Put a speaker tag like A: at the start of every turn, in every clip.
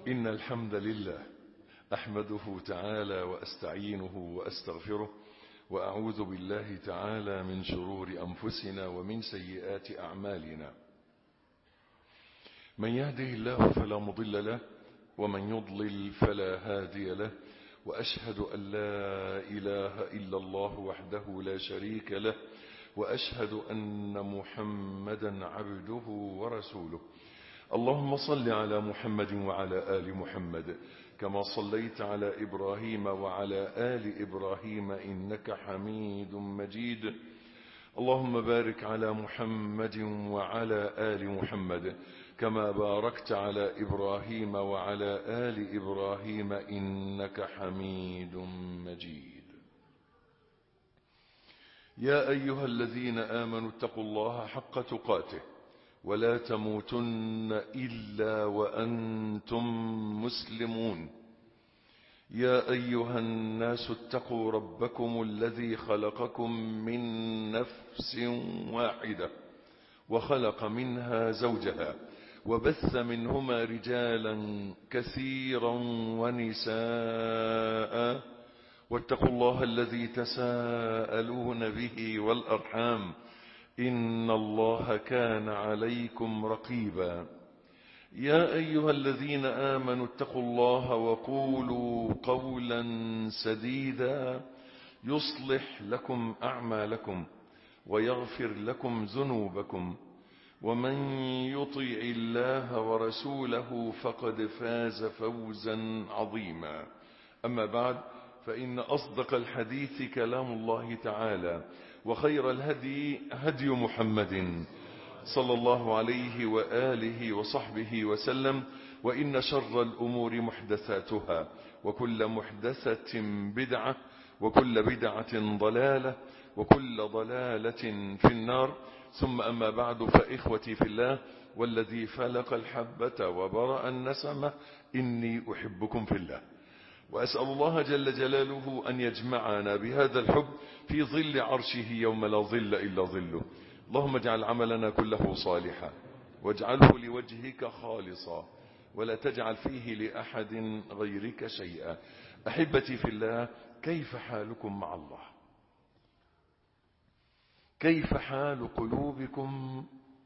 A: إن الحمد لله أحمده تعالى وأستعينه وأستغفره وأعوذ بالله تعالى من شرور أنفسنا ومن سيئات أعمالنا من يهده الله فلا مضل له ومن يضلل فلا هادي له وأشهد أن لا إله إلا الله وحده لا شريك له وأشهد أن محمدا عبده ورسوله اللهم صل على محمد وعلى آل محمد كما صليت على إبراهيم وعلى آل إبراهيم إنك حميد مجيد اللهم بارك على محمد وعلى آل محمد كما باركت على إبراهيم وعلى آل إبراهيم إنك حميد مجيد يا أيها الذين آمنوا اتقوا الله حق تقاته ولا تموتن إلا وأنتم مسلمون يا أيها الناس اتقوا ربكم الذي خلقكم من نفس واحدة وخلق منها زوجها وبث منهما رجالا كثيرا ونساء واتقوا الله الذي تساءلون به والأرحام إن الله كان عليكم رقيبا يا أيها الذين آمنوا اتقوا الله وقولوا قولا سديدا يصلح لكم أعمالكم ويغفر لكم ذنوبكم ومن يطيع الله ورسوله فقد فاز فوزا عظيما أما بعد فإن أصدق الحديث كلام الله تعالى وخير الهدي هدي محمد صلى الله عليه وآله وصحبه وسلم وإن شر الأمور محدثاتها وكل محدثة بدعة وكل بدعة ضلالة وكل ضلالة في النار ثم أما بعد فإخوتي في الله والذي فلق الحبة وبرأ النسمة إني أحبكم في الله وأسأل الله جل جلاله أن يجمعنا بهذا الحب في ظل عرشه يوم لا ظل إلا ظله اللهم اجعل عملنا كله صالحا واجعله لوجهك خالصا ولا تجعل فيه لأحد غيرك شيئا أحبتي في الله كيف حالكم مع الله كيف حال قلوبكم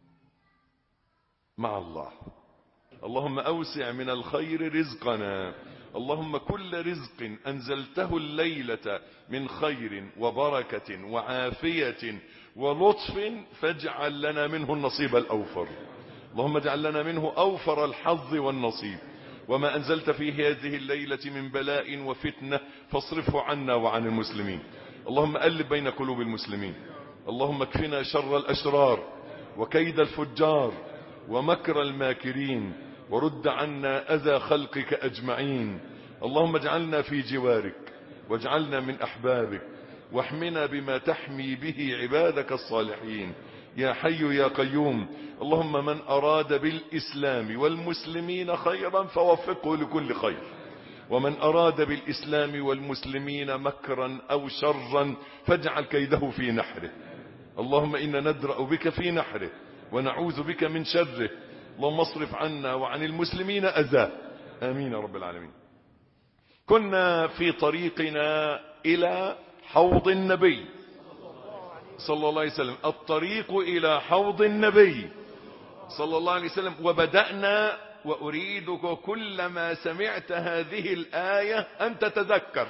A: مع الله اللهم أوسع من الخير رزقنا اللهم كل رزق أنزلته الليلة من خير وبركة وعافية ولطف فاجعل لنا منه النصيب الأوفر اللهم اجعل لنا منه أوفر الحظ والنصيب وما أنزلت في هذه الليلة من بلاء وفتنة فاصرفه عنا وعن المسلمين اللهم ألب بين قلوب المسلمين اللهم اكفنا شر الأشرار وكيد الفجار ومكر الماكرين ورد عنا أذى خلقك أجمعين اللهم اجعلنا في جوارك واجعلنا من أحبابك واحمنا بما تحمي به عبادك الصالحين يا حي يا قيوم اللهم من أراد بالإسلام والمسلمين خيرا فوفقه لكل خير ومن أراد بالإسلام والمسلمين مكرا أو شرا فاجعل كيده في نحره اللهم إنا ندرأ بك في نحره ونعوذ بك من شره اللهم اصرف عنا وعن المسلمين أذاه آمين يا رب العالمين كنا في طريقنا إلى حوض النبي صلى الله عليه وسلم الطريق إلى حوض النبي صلى الله عليه وسلم وبدأنا وأريدك كلما سمعت هذه الآية أن تتذكر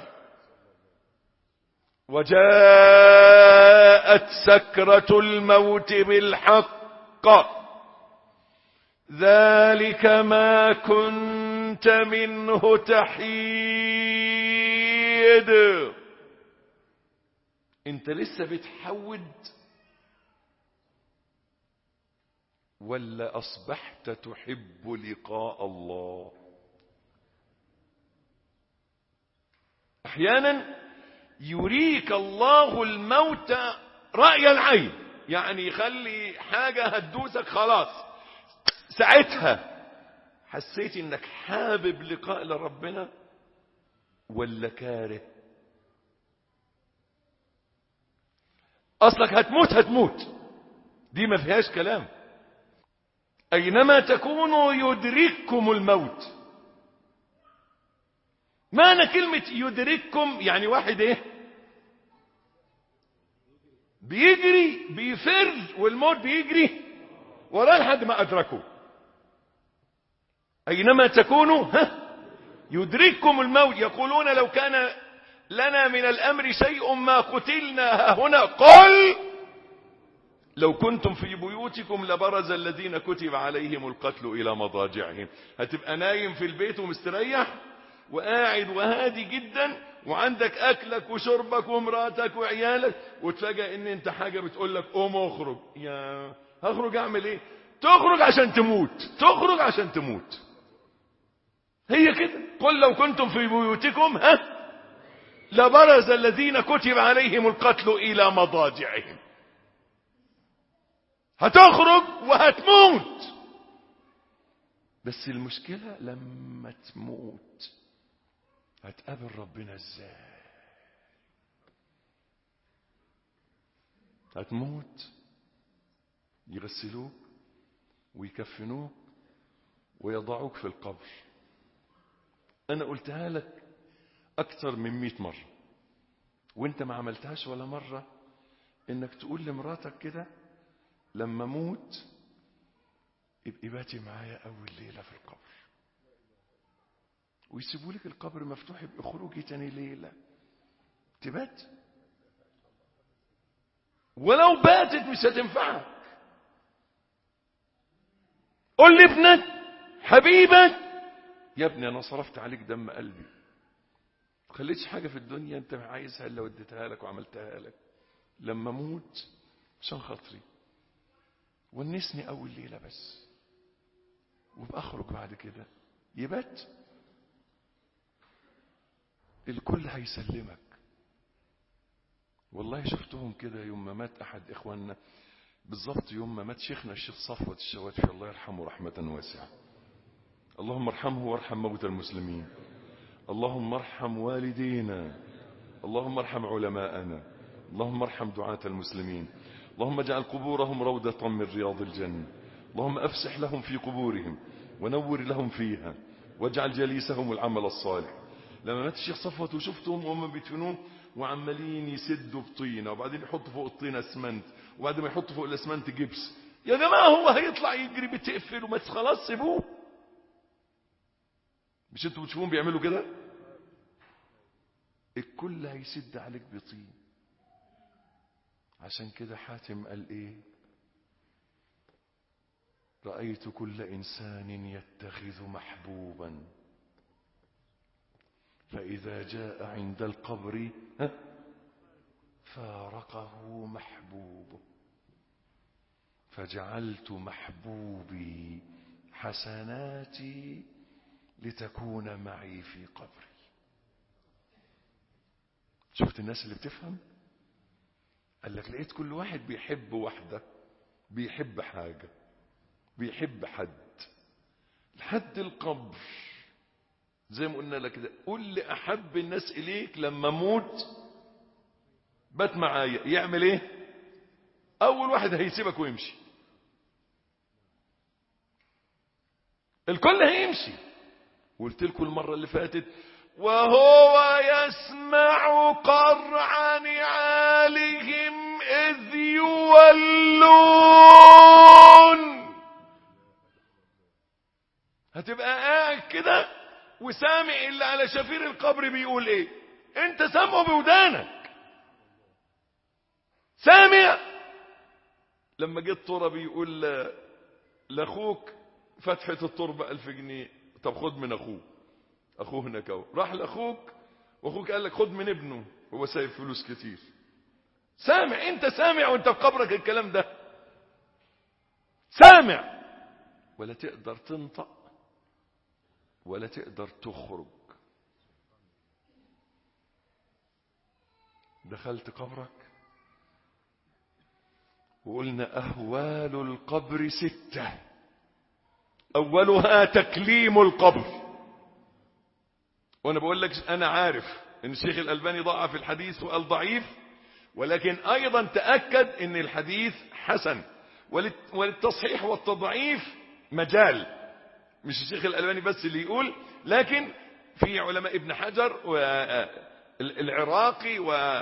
A: وجاءت سكرة الموت بالحق ذلك ما كنت منه تحيد انت لسه بتحود ولا اصبحت تحب لقاء الله احيانا يريك الله الموت رأي العين يعني يخلي حاجة هتدوسك خلاص ساعتها حسيت انك حابب لقاء لربنا ولا كاره اصلك هتموت هتموت دي ما فيهاش كلام اينما تكونوا يدرككم الموت معنى كلمة يدرككم يعني واحد ايه بيجري بيفر والموت بيجري وراه لحد ما أدركه أينما تكونوا ها يدرككم الموت يقولون لو كان لنا من الأمر شيء ما قتلنا هنا قل لو كنتم في بيوتكم لبرز الذين كتب عليهم القتل إلى مضاجعهم هتبقى نايم في البيت ومستريح وقاعد وهادي جدا وعندك أكلك وشربك ومراتك وعيالك وتفاجأ ان انت حاجة بتقول لك قوم اخرج يا هخرج اعمل ايه تخرج عشان تموت تخرج عشان تموت هي كده قل لو كنتم في بيوتكم ها لبرز الذين كتب عليهم القتل إلى مضاجعهم هتخرج وهتموت بس المشكلة لما تموت هتقابل ربنا ازاي هتموت يغسلوك ويكفنوك ويضعوك في القبر انا قلتها لك اكتر من مئة مرة وانت ما عملتهاش ولا مرة انك تقول لمراتك كده لما اموت ابقي باتي معايا اول ليلة في القبر ويسيبوا لك القبر مفتوح يبقى خروجي تاني ليلة تبات ولو باتت مش هتنفعك قول لابنك حبيبك يا ابني انا صرفت عليك دم قلبي خليتش حاجة في الدنيا انت عايزها الا وديتها لك وعملتها لك لما اموت عشان خاطري ونسني اول ليلة بس وابقى اخرج بعد كده يبات الكل هيسلمك والله شفتهم كده يوم ما مات احد اخواننا بالظبط يوم ما مات شيخنا الشيخ صفوت الشواتفي الله يرحمه رحمة واسعة اللهم ارحمه وارحم موتى المسلمين اللهم ارحم والدينا اللهم ارحم علماءنا اللهم ارحم دعاة المسلمين اللهم اجعل قبورهم روضة من رياض الجنة اللهم افسح لهم في قبورهم ونور لهم فيها واجعل جليسهم العمل الصالح لما مات الشيخ صفوت وشفتهم وهم بيدفنوه وعمالين يسدوا بطينه وبعدين يحطوا فوق الطينه اسمنت وبعد ما يحطوا فوق الاسمنت جبس يا جماعه هو هيطلع يجري بتقفل وما خلاص سيبوه مش انتوا بتشوفوهم بيعملوا كده الكل هيسد عليك بطين عشان كده حاتم قال ايه رأيت كل إنسان يتخذ محبوبا فإذا جاء عند القبر ها فارقه محبوبه فجعلت محبوبي حسناتي لتكون معي في قبري شفت الناس اللي بتفهم قال لك لقيت كل واحد بيحب واحدة بيحب حاجة بيحب حد لحد القبر زي ما قلنا لك كده قول لي احب الناس اليك لما اموت بات معايا يعمل ايه اول واحد هيسيبك ويمشي الكل هيمشي قلت لكم المرة اللي فاتت وهو يسمع قرع نعالهم إذ يولون هتبقى قاعد كده وسامع اللي على شفير القبر بيقول ايه انت سامعه بودانك سامع لما جه التربي يقول لاخوك فتحة التربة ألف جنيه طب خد من اخوه اخوه هناك اهو راح لاخوك واخوك قال لك خد من ابنه هو سايب فلوس كتير سامع انت سامع وانت في قبرك الكلام ده سامع ولا تقدر تنطق ولا تقدر تخرج دخلت قبرك وقلنا أهوال القبر ستة أولها تكليم القبر وأنا بقول لك أنا عارف أن الشيخ الألباني ضعف الحديث وقال ضعيف ولكن أيضا تأكد أن الحديث حسن وللتصحيح والتضعيف مجال مش الشيخ الألباني بس اللي يقول لكن في علماء ابن حجر والعراقي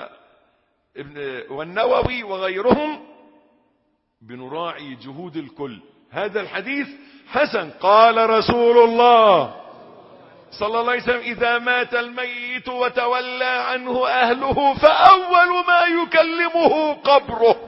A: والنووي وغيرهم بنراعي جهود الكل هذا الحديث حسن قال رسول الله صلى الله عليه وسلم إذا مات الميت وتولى عنه أهله فأول ما يكلمه قبره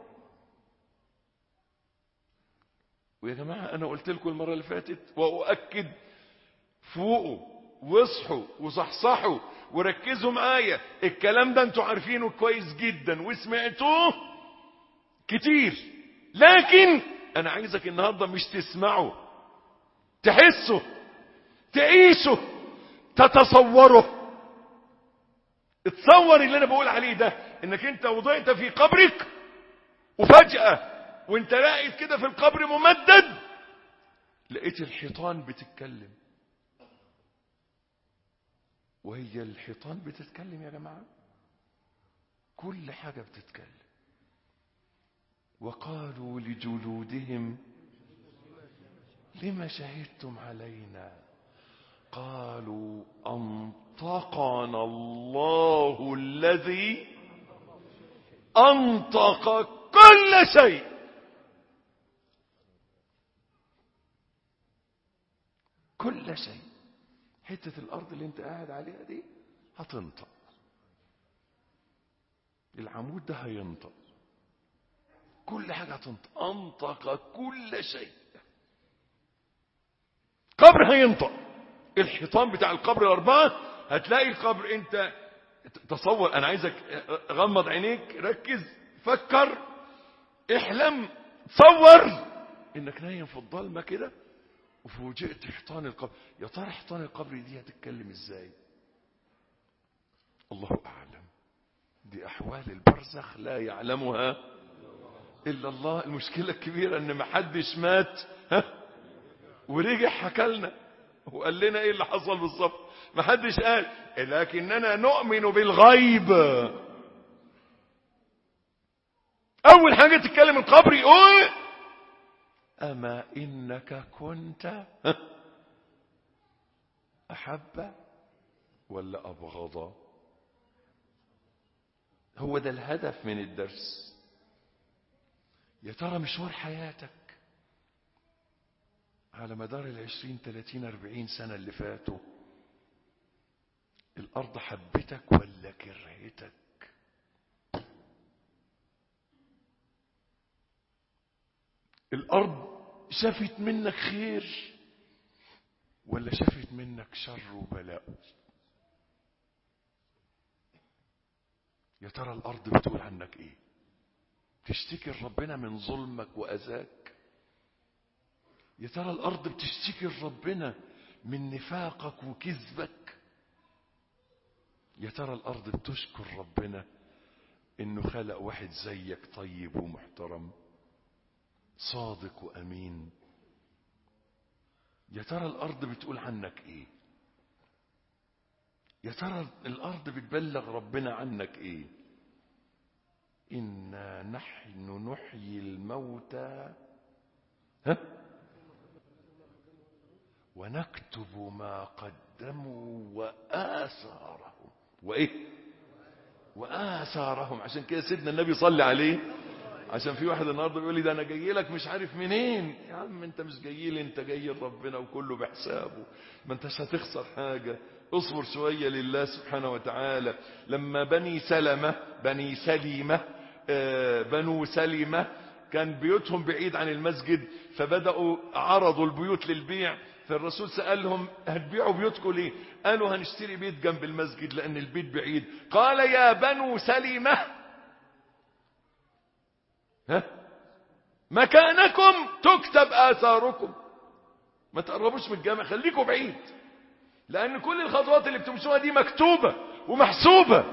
A: ويا جماعة أنا قلت لكم المرة اللي فاتت وأؤكد فوقوا واصحوا وصحصحوا وركزوا معايا الكلام ده انتوا عارفينه كويس جدا وسمعتوه كتير لكن انا عايزك النهاردة مش تسمعه تحسه تعيشه تتصوره اتصور اللي انا بقول عليه ده انك انت وضعت في قبرك وفجأة وانت راقد كده في القبر ممدد لقيت الحيطان بتتكلم وهي الحيطان بتتكلم يا جماعة كل حاجة بتتكلم وقالوا لجلودهم لما شهدتم علينا قالوا أنطقنا الله الذي أنطق كل شيء كل شيء حتة الأرض اللي انت قاعد عليها دي هتنطق العمود ده هينطق كل حاجة هتنطق أنطق كل شيء قبر هينطق الحيطان بتاع القبر الأربعة هتلاقي القبر انت تصور أنا عايزك غمض عينيك ركز فكر احلم تصور انك نايم في الضلمة كده وفوجئت حيطان القبر يا ترى حيطان القبر دي هتتكلم ازاي الله اعلم دي احوال البرزخ لا يعلمها الا الله المشكلة الكبيرة ان محدش مات ها ورجع حكى لنا وقال لنا ايه اللي حصل بالظبط محدش قال لكننا نؤمن بالغيب اول حاجة تتكلم القبر يقول أما إنك كنت أحب ولا أبغض هو ده الهدف من الدرس يا ترى مشوار حياتك على مدار العشرين تلاتين أربعين سنة اللي فاتوا الأرض حبتك ولا كرهتك الأرض شافت منك خير ولا شافت منك شر وبلاء يا ترى الأرض بتقول عنك إيه تشتكي ربنا من ظلمك وأذاك يا ترى الأرض بتشتكي ربنا من نفاقك وكذبك يا ترى الأرض بتشكر ربنا إنه خلق واحد زيك طيب ومحترم صادق وأمين يا ترى الأرض بتقول عنك إيه يا ترى الأرض بتبلغ ربنا عنك إيه إنا نحن نحيي الموتى ها ونكتب ما قدموا وآثارهم وإيه وآثارهم عشان كده سيدنا النبي صلى عليه عشان في واحد النهارده بيقول لي ده انا جاي لك مش عارف منين يا عم انت مش جاي لي انت جاي لربنا وكله بحسابه ما انتش هتخسر حاجه اصبر شويه لله سبحانه وتعالى لما بني سلمه بني سليمه آه بنو سلمه كان بيوتهم بعيد عن المسجد فبداوا عرضوا البيوت للبيع فالرسول سألهم هتبيعوا بيوتكم ليه قالوا هنشتري بيت جنب المسجد لأن البيت بعيد قال يا بنو سلمة ها مكانكم تكتب آثاركم ما تقربوش من الجامع خليكم بعيد لأن كل الخطوات اللي بتمشوها دي مكتوبة ومحسوبة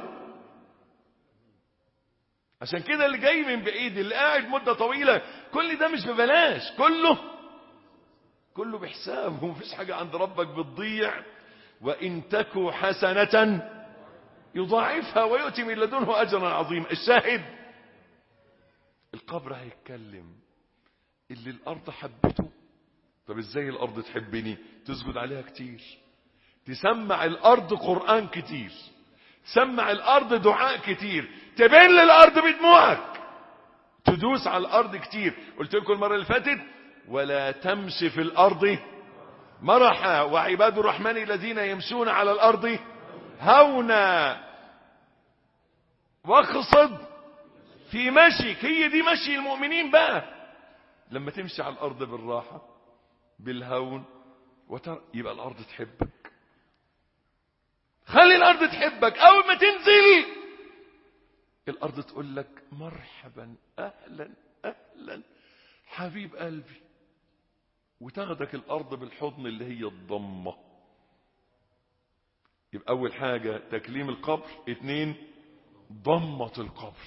A: عشان كده اللي جاي من بعيد اللي قاعد مدة طويلة كل ده مش ببلاش كله كله بحساب ومفيش حاجة عند ربك بتضيع وإن تكو حسنة يضاعفها ويؤتي من لدنه أجرا عظيما الشاهد القبر هيتكلم اللي الأرض حبته طب ازاي الأرض تحبني تسجد عليها كتير تسمع الارض قرآن كتير تسمع الارض دعاء كتير تبل الارض بدموعك تدوس على الارض كتير قلت لكم المرة اللي فاتت ولا تمشي في الارض مرحا وعباد الرحمن الذين يمشون على الارض هونا واقصد في مشيك هي دي مشي المؤمنين بقى لما تمشي على الارض بالراحة بالهون وتر... يبقى الارض تحبك خلي الارض تحبك اول ما تنزل الارض تقول لك مرحبا اهلا اهلا حبيب قلبي وتاخدك الارض بالحضن اللي هي الضمة يبقى اول حاجة تكليم القبر اتنين ضمة القبر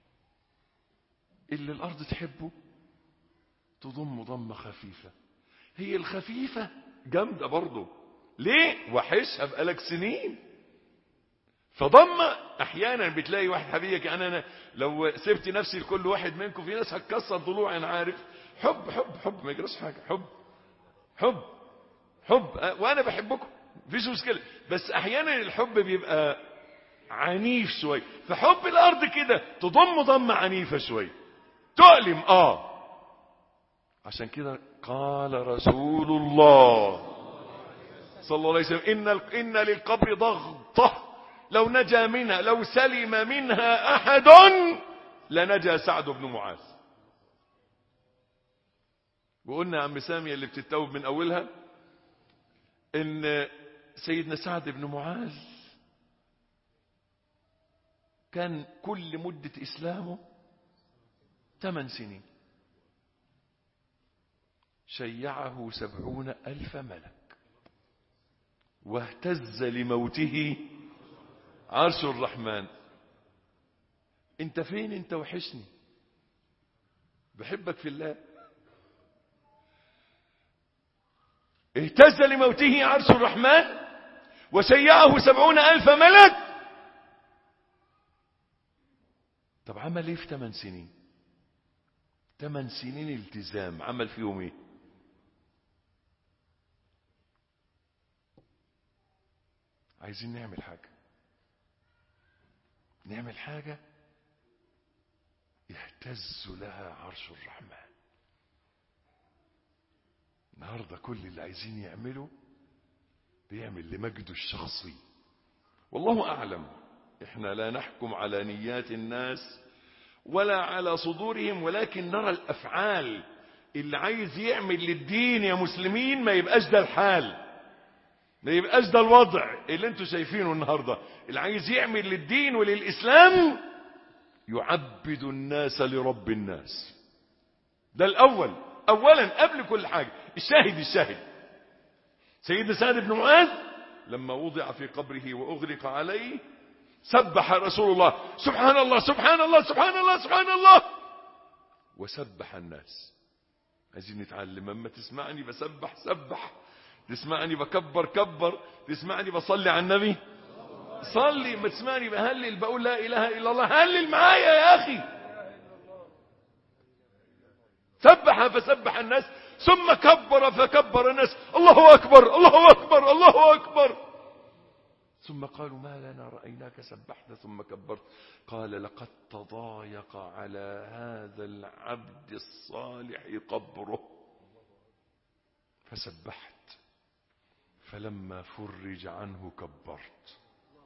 A: اللي الارض تحبه تضم ضمة خفيفة هي الخفيفة جامدة برضه ليه وحشها بقالك سنين فضم احيانا بتلاقي واحد حبيبك يعني انا لو سبت نفسي لكل واحد منكم في ناس هتكسر ضلوعي انا عارف حب حب حب ما يجراش حاجه حب حب حب وانا بحبكم مفيش مشكله بس احيانا الحب بيبقى عنيف شويه فحب الارض كده تضم ضمه عنيفه شويه تؤلم اه عشان كده قال رسول الله صلى الله عليه وسلم إن, إن للقبر ضغطة لو نجا منها لو سلم منها أحد لنجا سعد بن معاذ وقلنا يا عم سامي اللي بتتوب من أولها إن سيدنا سعد بن معاذ كان كل مدة إسلامه ثمان سنين شيعه سبعون ألف ملك واهتز لموته عرش الرحمن انت فين انت وحشني بحبك في الله اهتز لموته عرش الرحمن وشيعه سبعون ألف ملك طب عمل ايه في ثمان سنين ثمان سنين التزام عمل فيهم ايه عايزين نعمل حاجة نعمل حاجة يهتز لها عرش الرحمن النهاردة كل اللي عايزين يعمله بيعمل لمجده الشخصي والله أعلم احنا لا نحكم على نيات الناس ولا على صدورهم ولكن نرى الأفعال اللي عايز يعمل للدين يا مسلمين ما يبقاش ده الحال ما يبقاش ده الوضع اللي انتوا شايفينه النهاردة اللي عايز يعمل للدين وللإسلام يعبد الناس لرب الناس ده الأول أولا قبل كل حاجة الشاهد الشاهد سيدنا سعد بن معاذ لما وضع في قبره وأغرق عليه سبح رسول الله سبحان الله سبحان الله سبحان الله سبحان الله وسبح الناس عايزين نتعلم اما تسمعني بسبح سبح تسمعني بكبر كبر تسمعني بصلي على النبي صلي ما تسمعني بهلل بقول لا اله الا الله هلل معايا يا اخي سبح فسبح الناس ثم كبر فكبر الناس الله اكبر الله اكبر الله اكبر ثم قالوا ما لنا رأيناك سبحت ثم كبرت قال لقد تضايق على هذا العبد الصالح قبره فسبحت فلما فرج عنه كبرت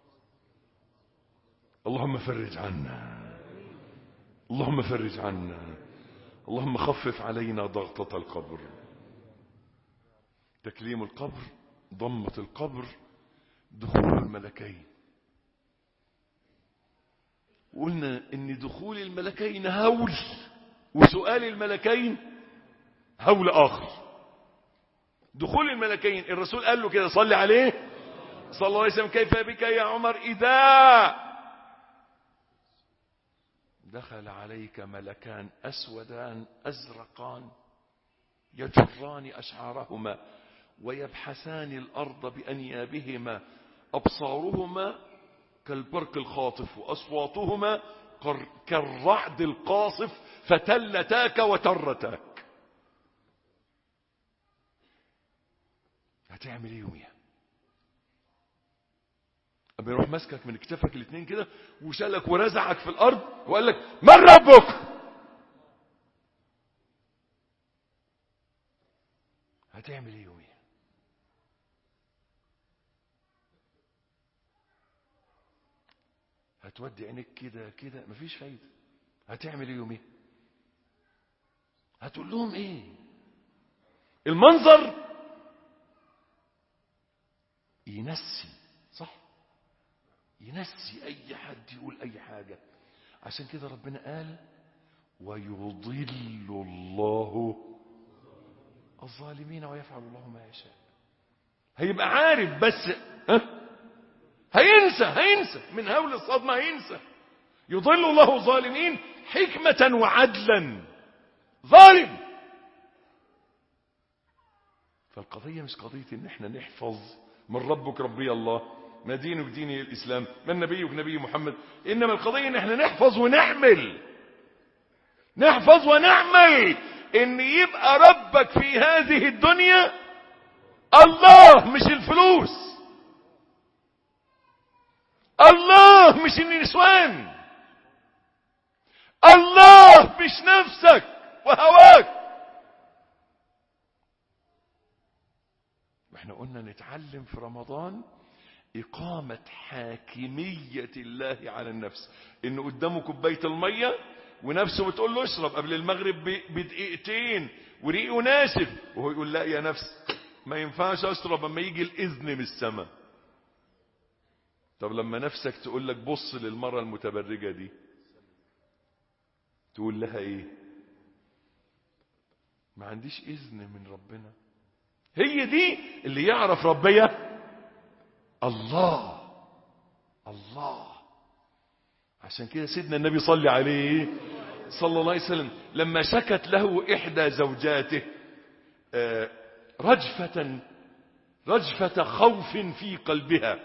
A: اللهم فرج عنا اللهم فرج عنا اللهم خفف علينا ضغطة القبر تكليم القبر ضمة القبر دخول الملكين قلنا ان دخول الملكين هول وسؤال الملكين هول اخر دخول الملكين الرسول قال له كده صلي عليه صلى الله عليه وسلم كيف بك يا عمر اذا دخل عليك ملكان اسودان ازرقان يجران اشعارهما ويبحثان الارض بانيابهما أبصارهما كالبرق الخاطف وأصواتهما كالرعد القاصف فتلتاك وترتاك هتعمل ايه يوميها اما يروح ماسكك من كتفك الاثنين كده وشالك ورزعك في الارض وقال لك من ربك هتعمل ايه يوميها هتودي عينيك كده كده مفيش فايده هتعمل ايه يوميها هتقول لهم ايه المنظر ينسي صح ينسي اي حد يقول اي حاجة عشان كده ربنا قال ويضل الله الظالمين ويفعل الله ما يشاء هيبقى عارف بس ها هينسى هينسى من هول الصدمة هينسى يضل الله الظالمين حكمة وعدلا ظالم فالقضية مش قضية ان احنا نحفظ من ربك ربي الله ما دينك ديني الاسلام من نبيك نبي محمد انما القضية ان احنا نحفظ ونحمل نحفظ ونعمل ان يبقى ربك في هذه الدنيا الله مش الفلوس الله مش النسوان الله مش نفسك وهواك احنا قلنا نتعلم في رمضان إقامة حاكمية الله على النفس إن قدامه كوباية المية ونفسه بتقول له اشرب قبل المغرب بدقيقتين وريقه ناشف وهو يقول لا يا نفس ما ينفعش اشرب اما يجي الاذن من السماء طب لما نفسك تقول لك بص للمرة المتبرجة دي تقول لها ايه ما عنديش اذن من ربنا هي دي اللي يعرف ربيا الله الله عشان كده سيدنا النبي صلى عليه صلى الله عليه وسلم لما شكت له إحدى زوجاته رجفة رجفة خوف في قلبها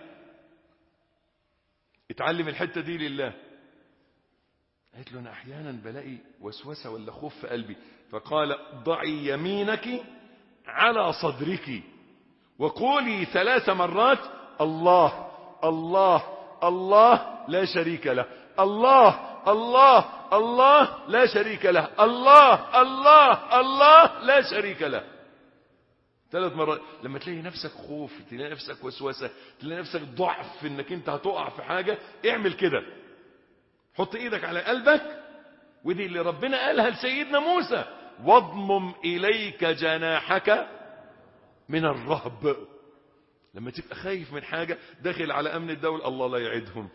A: اتعلم الحتة دي لله قالت له أنا أحيانا بلاقي وسوسة ولا خوف في قلبي فقال ضعي يمينك على صدرك وقولي ثلاث مرات الله الله الله لا شريك له الله الله الله لا شريك له الله الله الله لا شريك له ثلاث مرات لما تلاقي نفسك خوف تلاقي نفسك وسوسة تلاقي نفسك ضعف في انك انت هتقع في حاجة اعمل كده حط ايدك على قلبك ودي اللي ربنا قالها لسيدنا موسى واضمم اليك جناحك من الرهب لما تبقى خايف من حاجة داخل على امن الدولة الله لا يعدهم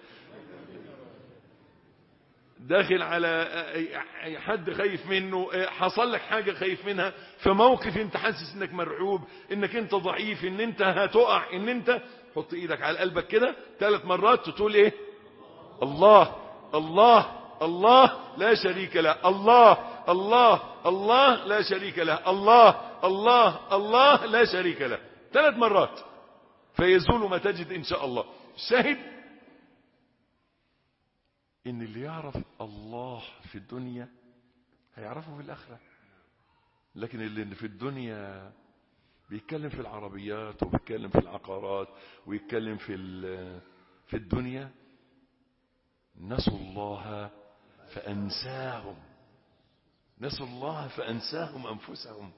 A: داخل على حد خايف منه حصل لك حاجة خايف منها في موقف انت حاسس انك مرعوب انك انت ضعيف ان انت هتقع ان انت حط ايدك على قلبك كده ثلاث مرات تقول ايه الله الله الله لا شريك له الله الله الله لا شريك له الله الله الله لا شريك له ثلاث مرات فيزول ما تجد ان شاء الله شاهد ان اللي يعرف الله في الدنيا هيعرفه في الاخره لكن اللي في الدنيا بيتكلم في العربيات وبيتكلم في العقارات ويتكلم في في الدنيا نسوا الله فانساهم نسوا الله فانساهم انفسهم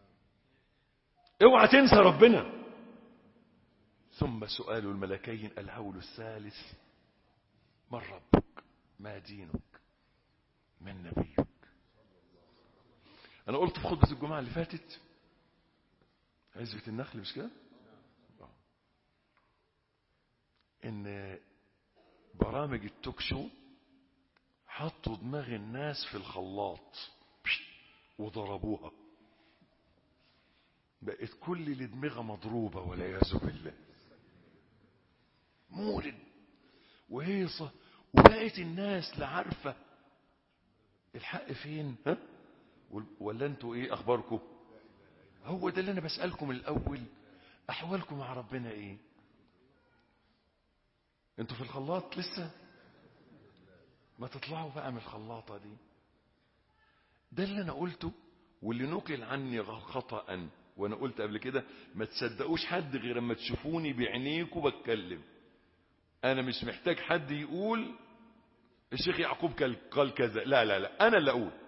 A: اوعى تنسى ربنا ثم سؤال الملكين الهول الثالث من ربك ما دينك من نبيك انا قلت في خطبة الجمعة اللي فاتت عزبة النخل مش كده ان برامج التوك شو حطوا دماغ الناس في الخلاط وضربوها بقت كل اللي دماغها مضروبة والعياذ بالله مولد وهيصة وبقت الناس لا عارفة الحق فين ها ولا انتوا ايه اخباركم هو ده اللي انا بسألكم الاول احوالكم مع ربنا ايه انتوا في الخلاط لسه ما تطلعوا بقى من الخلاطة دي ده اللي انا قلته واللي نقل عني خطأ وانا قلت قبل كده ما تصدقوش حد غير اما تشوفوني بعينيكوا بتكلم انا مش محتاج حد يقول الشيخ يعقوب قال كذا لا لا لا انا اللي اقول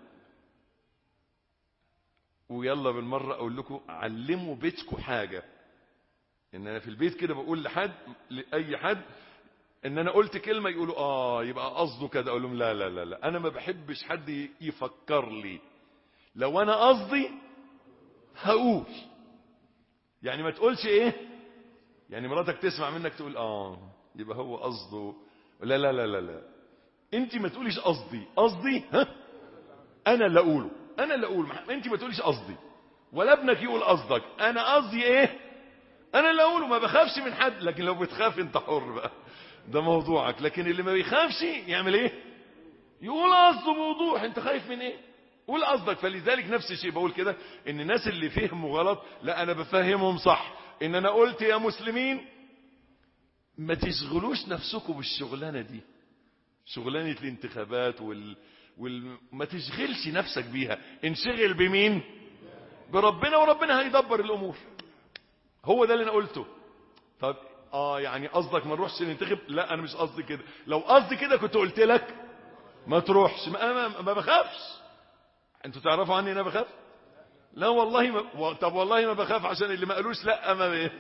A: ويلا بالمرة اقول لكم علموا بيتكم حاجة ان انا في البيت كده بقول لحد لاي حد ان انا قلت كلمة يقولوا اه يبقى قصده كده اقول لهم لا لا لا لا انا ما بحبش حد يفكر لي لو انا قصدي هقول يعني ما تقولش ايه يعني مراتك تسمع منك تقول اه يبقى هو قصده لا لا لا لا لا انت ما تقوليش قصدي قصدي ها انا اللي اقوله انا اللي اقول انت ما تقوليش قصدي ولا ابنك يقول قصدك انا قصدي ايه انا اللي اقوله ما بخافش من حد لكن لو بتخاف انت حر بقى ده موضوعك لكن اللي ما بيخافش يعمل ايه يقول قصده بوضوح انت خايف من ايه قول قصدك فلذلك نفس الشيء بقول كده ان الناس اللي فهموا غلط لا انا بفهمهم صح ان انا قلت يا مسلمين ما تشغلوش نفسكم بالشغلانه دي شغلانه الانتخابات وال... وال... ما تشغلش نفسك بيها انشغل بمين بربنا وربنا هيدبر الامور هو ده اللي انا قلته طب اه يعني قصدك ما نروحش ننتخب لا انا مش قصدي كده لو قصدي كده كنت قلت لك ما تروحش ما, ما, ما بخافش انتوا تعرفوا عني انا بخاف لا والله ما طب والله ما بخاف عشان اللي ما قالوش لا ما ب...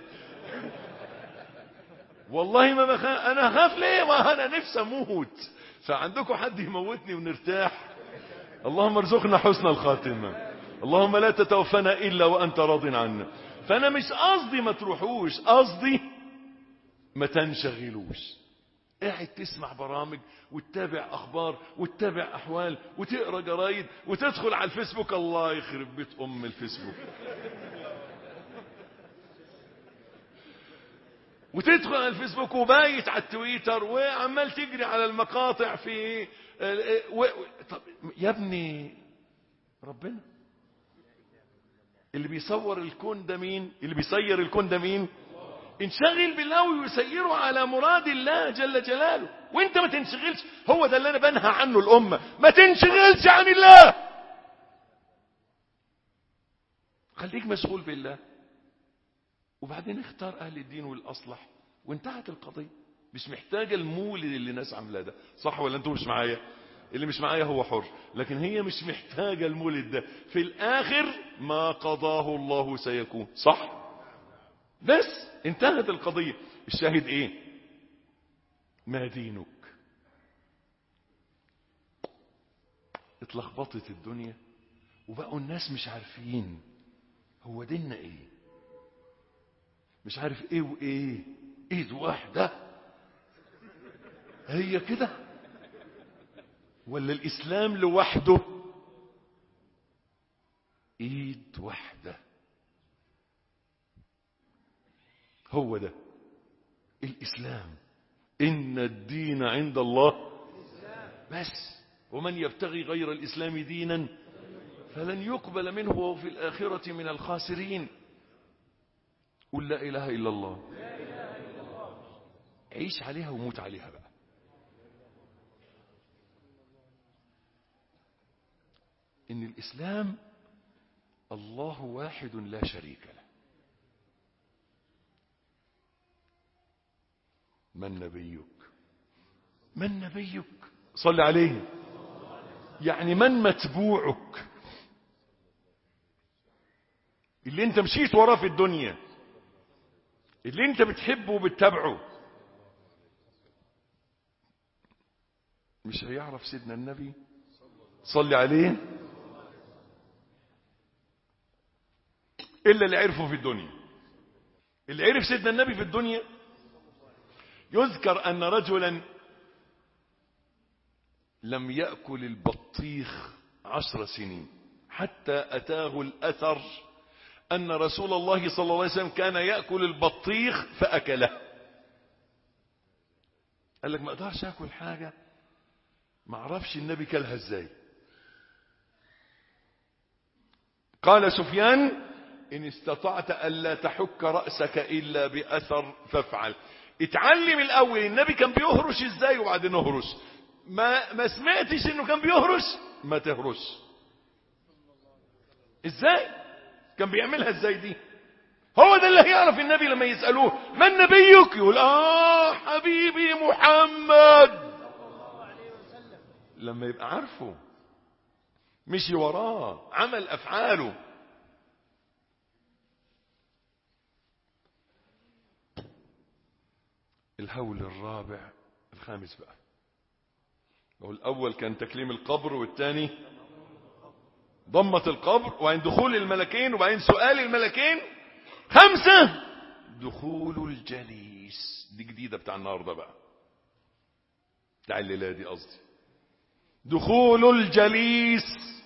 A: والله ما بخاف انا اخاف ليه ما انا نفسي اموت فعندكم حد يموتني ونرتاح اللهم ارزقنا حسن الخاتمه اللهم لا تتوفنا الا وانت راض عنا فانا مش قصدي ما تروحوش قصدي ما تنشغلوش قاعد تسمع برامج وتتابع اخبار وتتابع احوال وتقرا جرايد وتدخل على الفيسبوك الله يخرب بيت ام الفيسبوك وتدخل على الفيسبوك وبايت على التويتر وعمال تجري على المقاطع في و... طب يا ابني ربنا اللي بيصور الكون ده مين اللي بيسير الكون ده مين انشغل بالله ويسيره على مراد الله جل جلاله وانت ما تنشغلش هو ده اللي انا بنهى عنه الامه ما تنشغلش عن الله خليك مشغول بالله وبعدين اختار اهل الدين والاصلح وانتهت القضيه مش محتاجه المولد اللي الناس عاملاه ده صح ولا انتوا مش معايا اللي مش معايا هو حر لكن هي مش محتاجه المولد ده في الاخر ما قضاه الله سيكون صح بس انتهت القضية الشاهد ايه ما دينك اتلخبطت الدنيا وبقوا الناس مش عارفين هو ديننا ايه مش عارف ايه وايه ايد واحدة هي كده ولا الاسلام لوحده ايد واحده هو ده الإسلام إن الدين عند الله بس ومن يبتغي غير الإسلام دينا فلن يقبل منه وهو في الآخرة من الخاسرين قل لا إله إلا الله عيش عليها وموت عليها بقى إن الإسلام الله واحد لا شريك له من نبيك من نبيك صل عليه يعني من متبوعك اللي انت مشيت وراه في الدنيا اللي انت بتحبه وبتتابعه مش هيعرف سيدنا النبي صلي عليه الا اللي عرفه في الدنيا اللي عرف سيدنا النبي في الدنيا يذكر أن رجلا لم يأكل البطيخ عشر سنين حتى أتاه الأثر أن رسول الله صلى الله عليه وسلم كان يأكل البطيخ فأكله قال لك ما أقدرش أكل حاجة ما أعرفش النبي كلها إزاي قال سفيان إن استطعت ألا تحك رأسك إلا بأثر فافعل اتعلم الاول النبي كان بيهرش ازاي وبعدين اهرش ما ما سمعتش انه كان بيهرش ما تهرش ازاي كان بيعملها ازاي دي هو ده اللي هيعرف النبي لما يسالوه من نبيك يقول اه حبيبي محمد لما يبقى عارفه مشي وراه عمل افعاله الهول الرابع الخامس بقى هو الاول كان تكليم القبر والثاني ضمة القبر وبعدين دخول الملكين وبعدين سؤال الملكين خمسة دخول الجليس دي جديدة بتاع النهاردة بقى بتاع الليلة دي قصدي دخول الجليس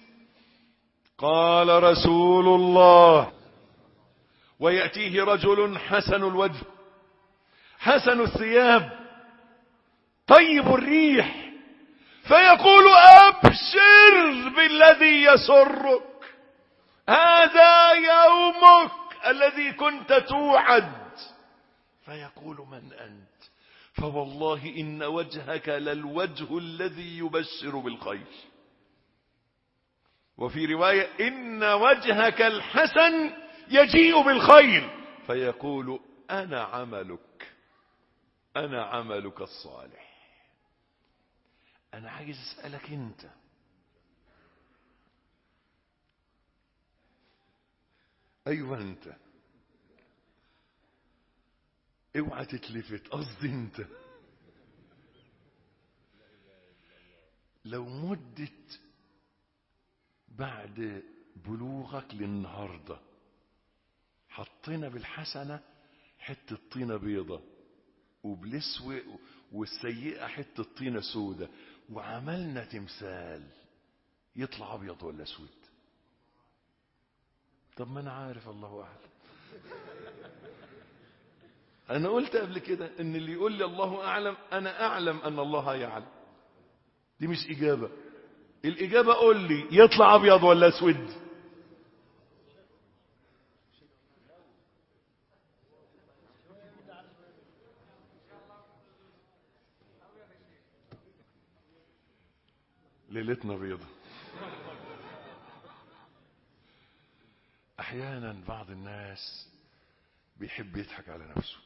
A: قال رسول الله ويأتيه رجل حسن الوجه حسن الثياب طيب الريح فيقول أبشر بالذي يسرك هذا يومك الذي كنت توعد فيقول من أنت فوالله إن وجهك للوجه الذي يبشر بالخير وفي رواية إن وجهك الحسن يجيء بالخير فيقول أنا عملك أنا عملك الصالح أنا عايز أسألك أنت أيوة أنت اوعى تتلفت قصدي أنت لو مدت بعد بلوغك للنهارده حطينا بالحسنة حتة طينة بيضة وبالاسوء والسيئة حتة طينة سودة وعملنا تمثال يطلع ابيض ولا اسود طب ما انا عارف الله اعلم انا قلت قبل كده ان اللي يقول لي الله اعلم انا اعلم ان الله يعلم دي مش اجابة الاجابة قول لي يطلع ابيض ولا اسود ليلتنا بيضة احيانا بعض الناس بيحب يضحك على نفسه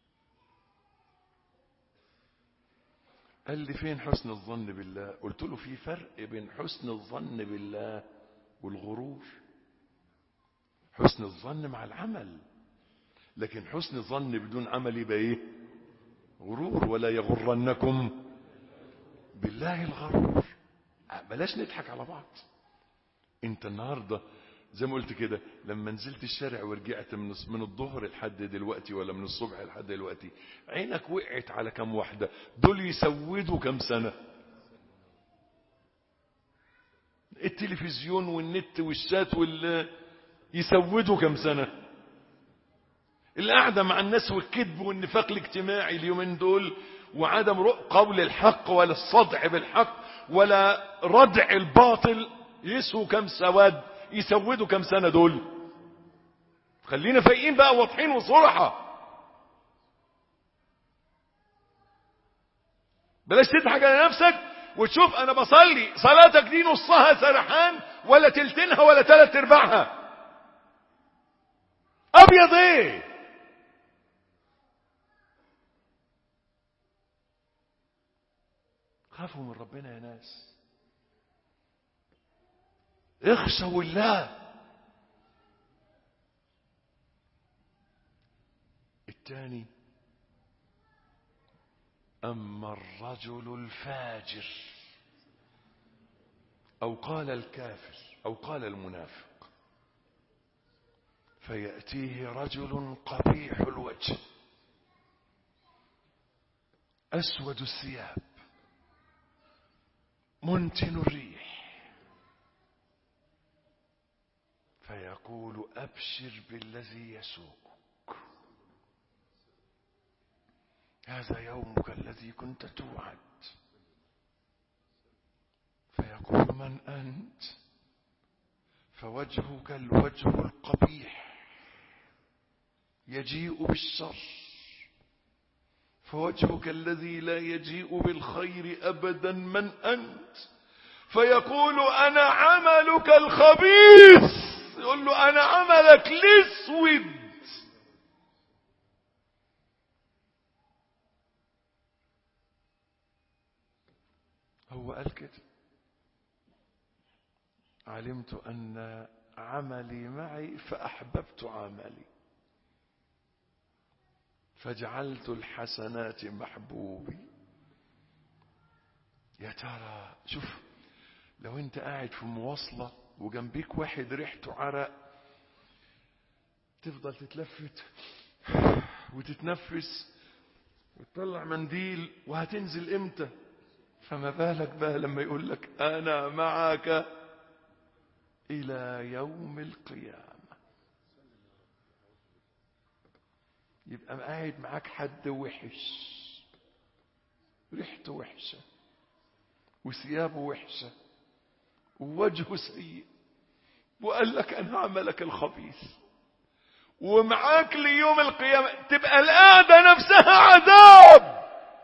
A: قال لي فين حسن الظن بالله قلت له في فرق بين حسن الظن بالله والغرور حسن الظن مع العمل لكن حسن الظن بدون عمل يبقى ايه غرور ولا يغرنكم بالله الغرور بلاش نضحك على بعض انت النهارده زي ما قلت كده لما نزلت الشارع ورجعت من من الظهر لحد دلوقتي ولا من الصبح لحد دلوقتي عينك وقعت على كم واحده دول يسودوا كم سنه التلفزيون والنت والشات وال يسودوا كم سنه القعده مع الناس والكذب والنفاق الاجتماعي اليومين دول وعدم قول الحق ولا الصدع بالحق ولا ردع الباطل يسووا كم سواد يسودوا كم سنة دول خلينا فايقين بقى واضحين وصرحة بلاش تضحك على نفسك وتشوف انا بصلي صلاتك دي نصها سرحان ولا تلتينها ولا تلات ارباعها ابيض ايه خافوا من ربنا يا ناس اخشوا الله الثاني أما الرجل الفاجر أو قال الكافر أو قال المنافق فيأتيه رجل قبيح الوجه أسود الثياب منتن الريح فيقول أبشر بالذي يسوقك هذا يومك الذي كنت توعد فيقول من أنت فوجهك الوجه القبيح يجيء بالشر فوجهك الذي لا يجيء بالخير أبدا من أنت فيقول أنا عملك الخبيث يقول له أنا عملك الاسود هو قال كده علمت أن عملي معي فأحببت عملي فجعلت الحسنات محبوبي يا ترى شوف لو انت قاعد في مواصلة وجنبيك واحد ريحته عرق تفضل تتلفت وتتنفس وتطلع منديل وهتنزل امتى فما بالك بقى لما يقول لك انا معك الى يوم القيامة يبقى قاعد معاك حد وحش ريحته وحشة وثيابه وحشة ووجهه سيء وقال لك انا عملك الخبيث ومعاك ليوم القيامة تبقى القعدة نفسها عذاب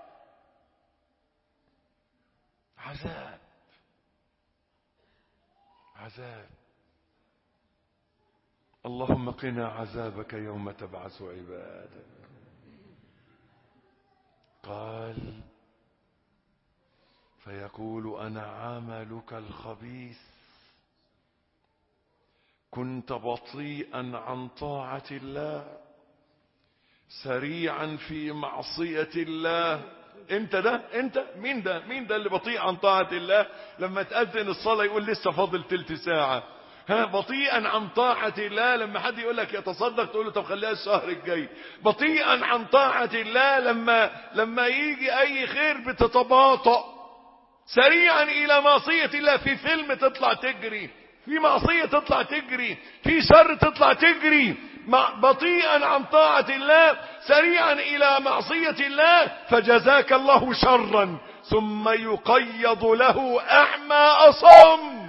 A: عذاب عذاب اللهم قنا عذابك يوم تبعث عبادك قال فيقول انا عملك الخبيث كنت بطيئا عن طاعه الله سريعا في معصيه الله انت ده انت مين ده مين ده اللي بطيء عن طاعه الله لما تاذن الصلاه يقول لسه فاضل تلت ساعه ها بطيئا عن طاعة الله لما حد يقول لك يتصدق تقول له طب خليها الشهر الجاي بطيئا عن طاعة الله لما لما يجي اي خير بتتباطأ سريعا الى معصية الله في فيلم تطلع تجري في معصية تطلع تجري في شر تطلع تجري بطيئا عن طاعة الله سريعا الى معصية الله فجزاك الله شرا ثم يقيض له اعمى اصم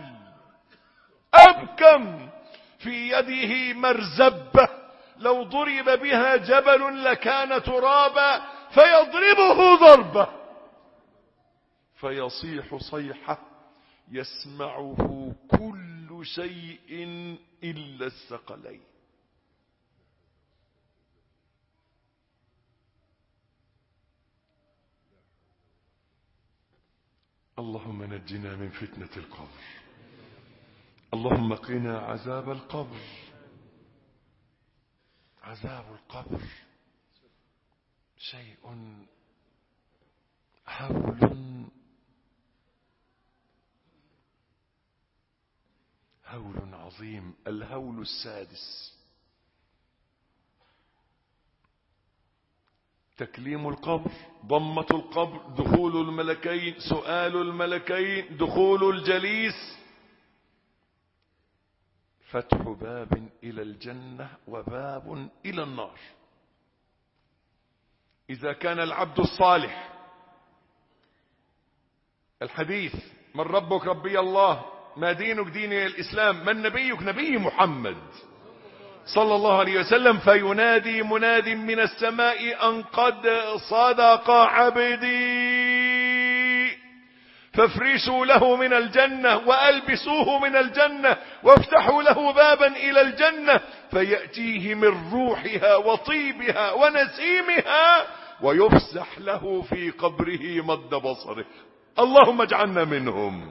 A: أبكم في يده مرزبة لو ضرب بها جبل لكان ترابا فيضربه ضربة فيصيح صيحة يسمعه كل شيء إلا الثقلين اللهم نجنا من فتنة القبر اللهم قنا عذاب القبر عذاب القبر شيء هول هول عظيم الهول السادس تكليم القبر ضمة القبر دخول الملكين سؤال الملكين دخول الجليس فتح باب إلى الجنة وباب إلى النار إذا كان العبد الصالح الحديث من ربك ربي الله ما دينك ديني الإسلام من نبيك نبي محمد صلى الله عليه وسلم فينادي مناد من السماء أن قد صدق عبدي فافرشوا له من الجنة وألبسوه من الجنة وافتحوا له بابا إلى الجنة فيأتيه من روحها وطيبها ونسيمها ويفسح له في قبره مد بصره اللهم اجعلنا منهم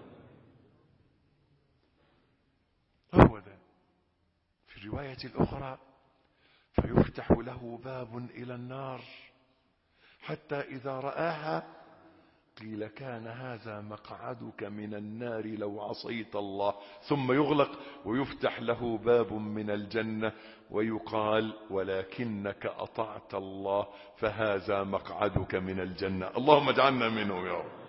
A: هو ده في الرواية الأخرى فيفتح له باب إلى النار حتى إذا رآها قيل كان هذا مقعدك من النار لو عصيت الله ثم يغلق ويفتح له باب من الجنة ويقال ولكنك أطعت الله فهذا مقعدك من الجنة اللهم اجعلنا منهم يا رب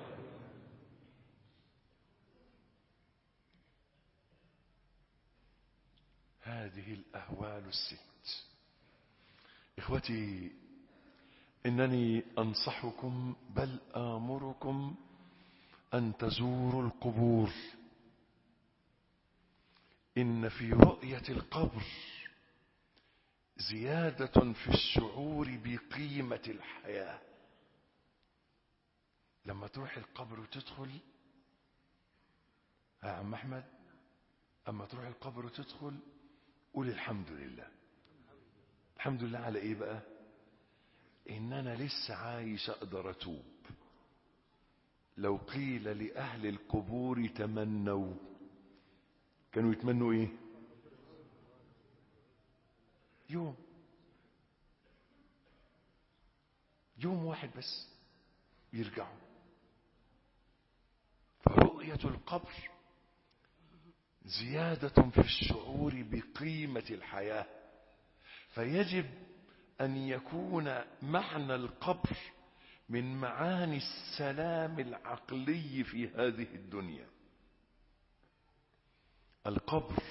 A: هذه الأهوال الست إخوتي إنني أنصحكم بل آمركم أن تزوروا القبور إن في رؤية القبر زيادة في الشعور بقيمة الحياة لما تروح القبر وتدخل يا عم أحمد أما تروح القبر وتدخل قول الحمد لله الحمد لله على إيه بقى ان انا لسه عايش اقدر اتوب لو قيل لأهل القبور تمنوا كانوا يتمنوا ايه يوم يوم واحد بس يرجعوا فرؤية القبر زيادة في الشعور بقيمة الحياة فيجب أن يكون معنى القبر من معاني السلام العقلي في هذه الدنيا القبر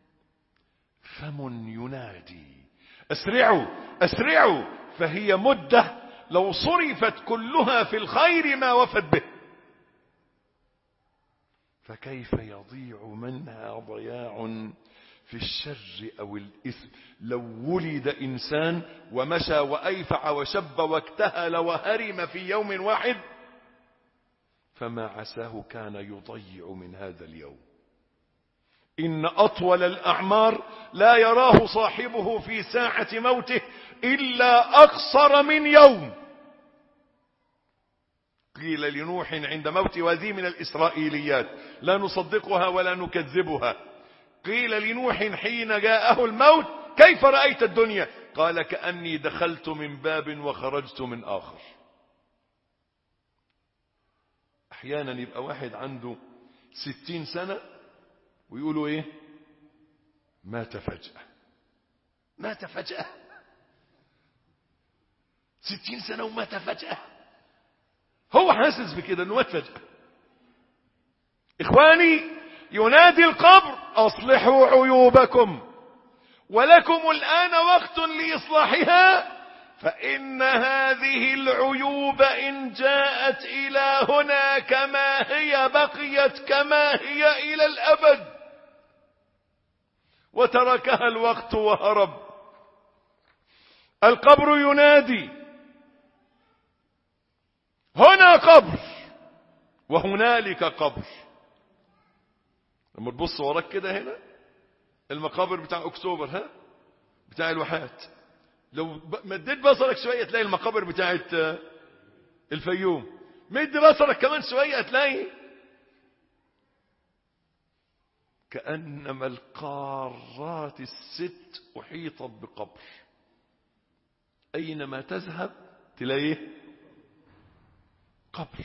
A: فم ينادي اسرعوا اسرعوا فهي مدة لو صرفت كلها في الخير ما وفت به فكيف يضيع منها ضياع في الشر أو الإثم لو ولد إنسان ومشى وأيفع وشب واكتهل وهرم في يوم واحد فما عساه كان يضيع من هذا اليوم إن أطول الأعمار لا يراه صاحبه في ساعة موته إلا أقصر من يوم قيل لنوح عند موت وذي من الإسرائيليات لا نصدقها ولا نكذبها قيل لنوح حين جاءه الموت كيف رأيت الدنيا قال كأني دخلت من باب وخرجت من آخر أحيانا يبقى واحد عنده ستين سنة ويقولوا ايه مات فجأة مات فجأة ستين سنة ومات فجأة هو حاسس بكده انه مات فجأة اخواني ينادي القبر اصلحوا عيوبكم ولكم الان وقت لاصلاحها فان هذه العيوب ان جاءت الى هنا كما هي بقيت كما هي الى الابد وتركها الوقت وهرب القبر ينادي هنا قبر وهنالك قبر لما تبص وراك كده هنا المقابر بتاع اكتوبر ها بتاع الواحات لو مديت بصرك شوية تلاقي المقابر بتاعت الفيوم مد بصرك كمان شوية تلاقي كأنما القارات الست أحيطت بقبر أينما تذهب تلاقيه قبر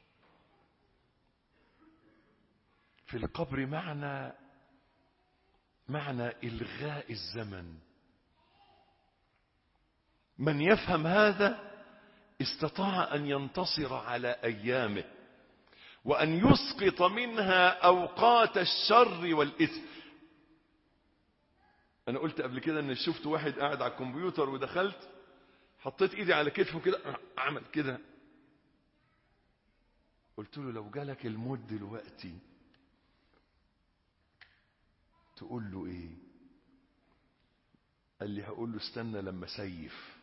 A: في القبر معنى معنى إلغاء الزمن من يفهم هذا استطاع أن ينتصر على أيامه وأن يسقط منها أوقات الشر والإثم أنا قلت قبل كده أن شفت واحد قاعد على الكمبيوتر ودخلت حطيت إيدي على كتفه كده عمل كده قلت له لو جالك الموت دلوقتي تقول له ايه قال لي هقول له استنى لما سيف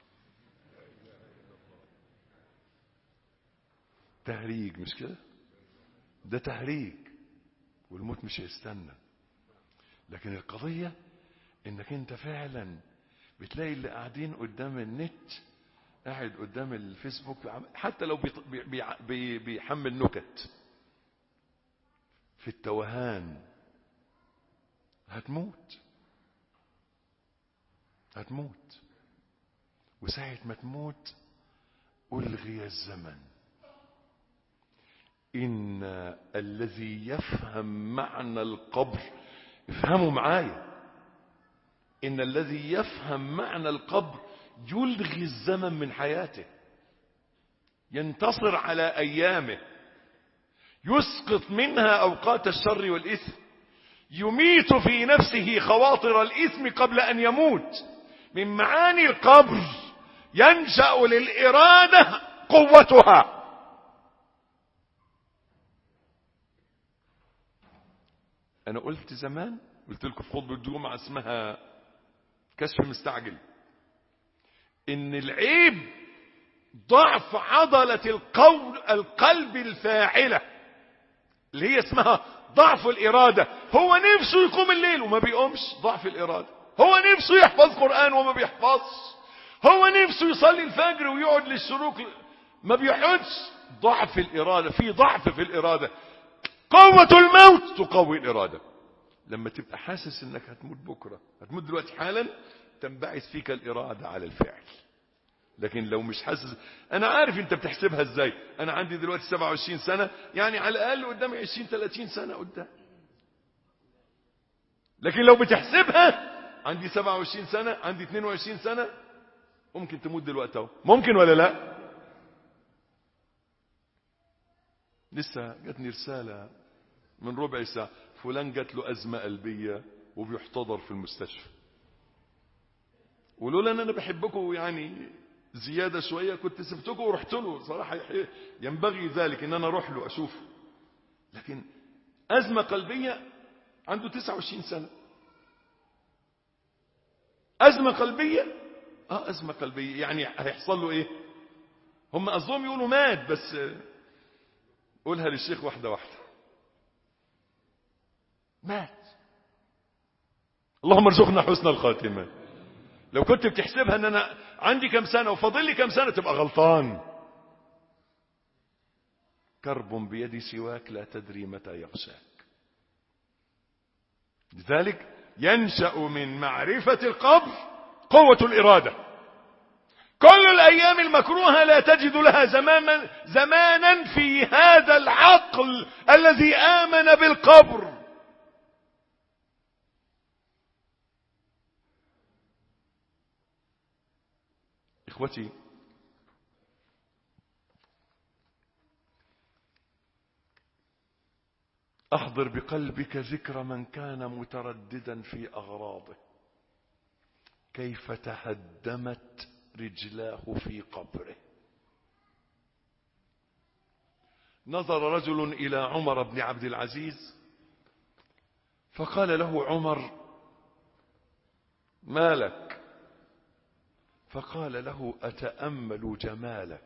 A: تهريج مش كده ده تهريج والموت مش هيستنى لكن القضية انك انت فعلا بتلاقي اللي قاعدين قدام النت قاعد قدام الفيسبوك حتى لو بيحمل نكت في التوهان هتموت هتموت وساعة ما تموت ألغي الزمن إن الذي يفهم معنى القبر افهموا معايا إن الذي يفهم معنى القبر يلغي الزمن من حياته ينتصر على أيامه يسقط منها أوقات الشر والإثم يميت في نفسه خواطر الإثم قبل أن يموت من معاني القبر ينشأ للإرادة قوتها أنا قلت زمان قلت لكم في خطبة الجمعة اسمها كشف مستعجل إن العيب ضعف عضلة القول القلب الفاعلة اللي هي اسمها ضعف الإرادة هو نفسه يقوم الليل وما بيقومش ضعف الإرادة هو نفسه يحفظ قرآن وما بيحفظش هو نفسه يصلي الفجر ويقعد للشروق ما بيقعدش ضعف الإرادة في ضعف في الإرادة قوة الموت تقوي الإرادة لما تبقى حاسس انك هتموت بكرة هتموت دلوقتي حالا تنبعث فيك الإرادة على الفعل لكن لو مش حاسس انا عارف انت بتحسبها ازاي انا عندي دلوقتي 27 سنة يعني على الاقل قدامي 20 30 سنة قدام لكن لو بتحسبها عندي 27 سنة عندي 22 سنة ممكن تموت دلوقتي اهو ممكن ولا لا لسه جاتني رسالة من ربع ساعة فلان جات له أزمة قلبية وبيحتضر في المستشفى ولولا ان انا بحبكم يعني زيادة شوية كنت سبتكم ورحت له صراحة ينبغي ذلك ان انا اروح له اشوفه لكن ازمة قلبية عنده 29 سنة ازمة قلبية اه ازمة قلبية يعني هيحصل له ايه هم قصدهم يقولوا مات بس قولها للشيخ واحدة واحدة مات اللهم ارزقنا حسن الخاتمة لو كنت بتحسبها ان انا عندي كم سنة وفاضل لي كم سنة تبقى غلطان كرب بيد سواك لا تدري متى يغشاك لذلك ينشأ من معرفة القبر قوة الإرادة كل الأيام المكروهة لا تجد لها زمانا, زمانا في هذا العقل الذي آمن بالقبر إخوتي أحضر بقلبك ذكر من كان مترددا في أغراضه كيف تهدمت رجلاه في قبره نظر رجل إلى عمر بن عبد العزيز فقال له عمر ما لك فقال له أتأمل جمالك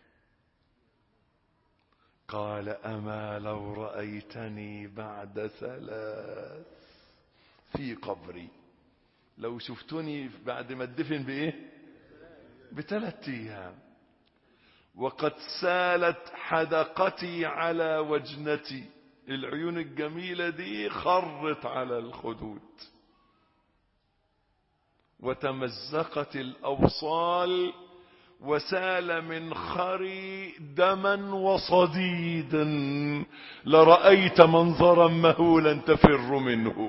A: قال أما لو رأيتني بعد ثلاث في قبري لو شفتني بعد ما ادفن بإيه بثلاث أيام وقد سالت حدقتي على وجنتي العيون الجميلة دي خرت على الخدود وتمزقت الأوصال وسال من خري دما وصديدا لرأيت منظرا مهولا تفر منه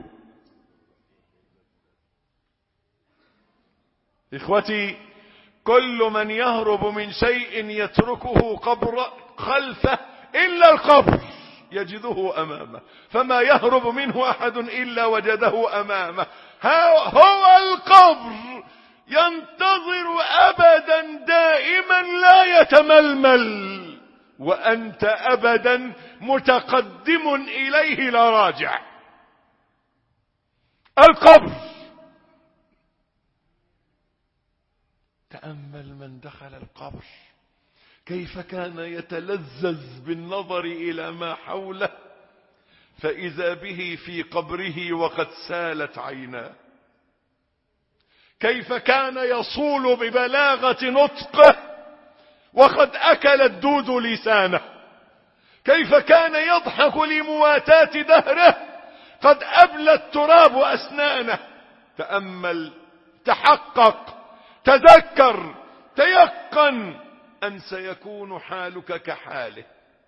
A: إخوتي كل من يهرب من شيء يتركه قبر خلفه إلا القبر يجده أمامه فما يهرب منه أحد إلا وجده أمامه هو القبر ينتظر أبدا دائما لا يتململ وأنت أبدا متقدم إليه لا راجع القبر تأمل من دخل القبر كيف كان يتلذذ بالنظر إلى ما حوله فإذا به في قبره وقد سالت عيناه كيف كان يصول ببلاغة نطقه وقد أكل الدود لسانه كيف كان يضحك لمواتاة دهره قد أبلى التراب أسنانه تأمل تحقق تذكر تيقن أن سيكون حالك كحاله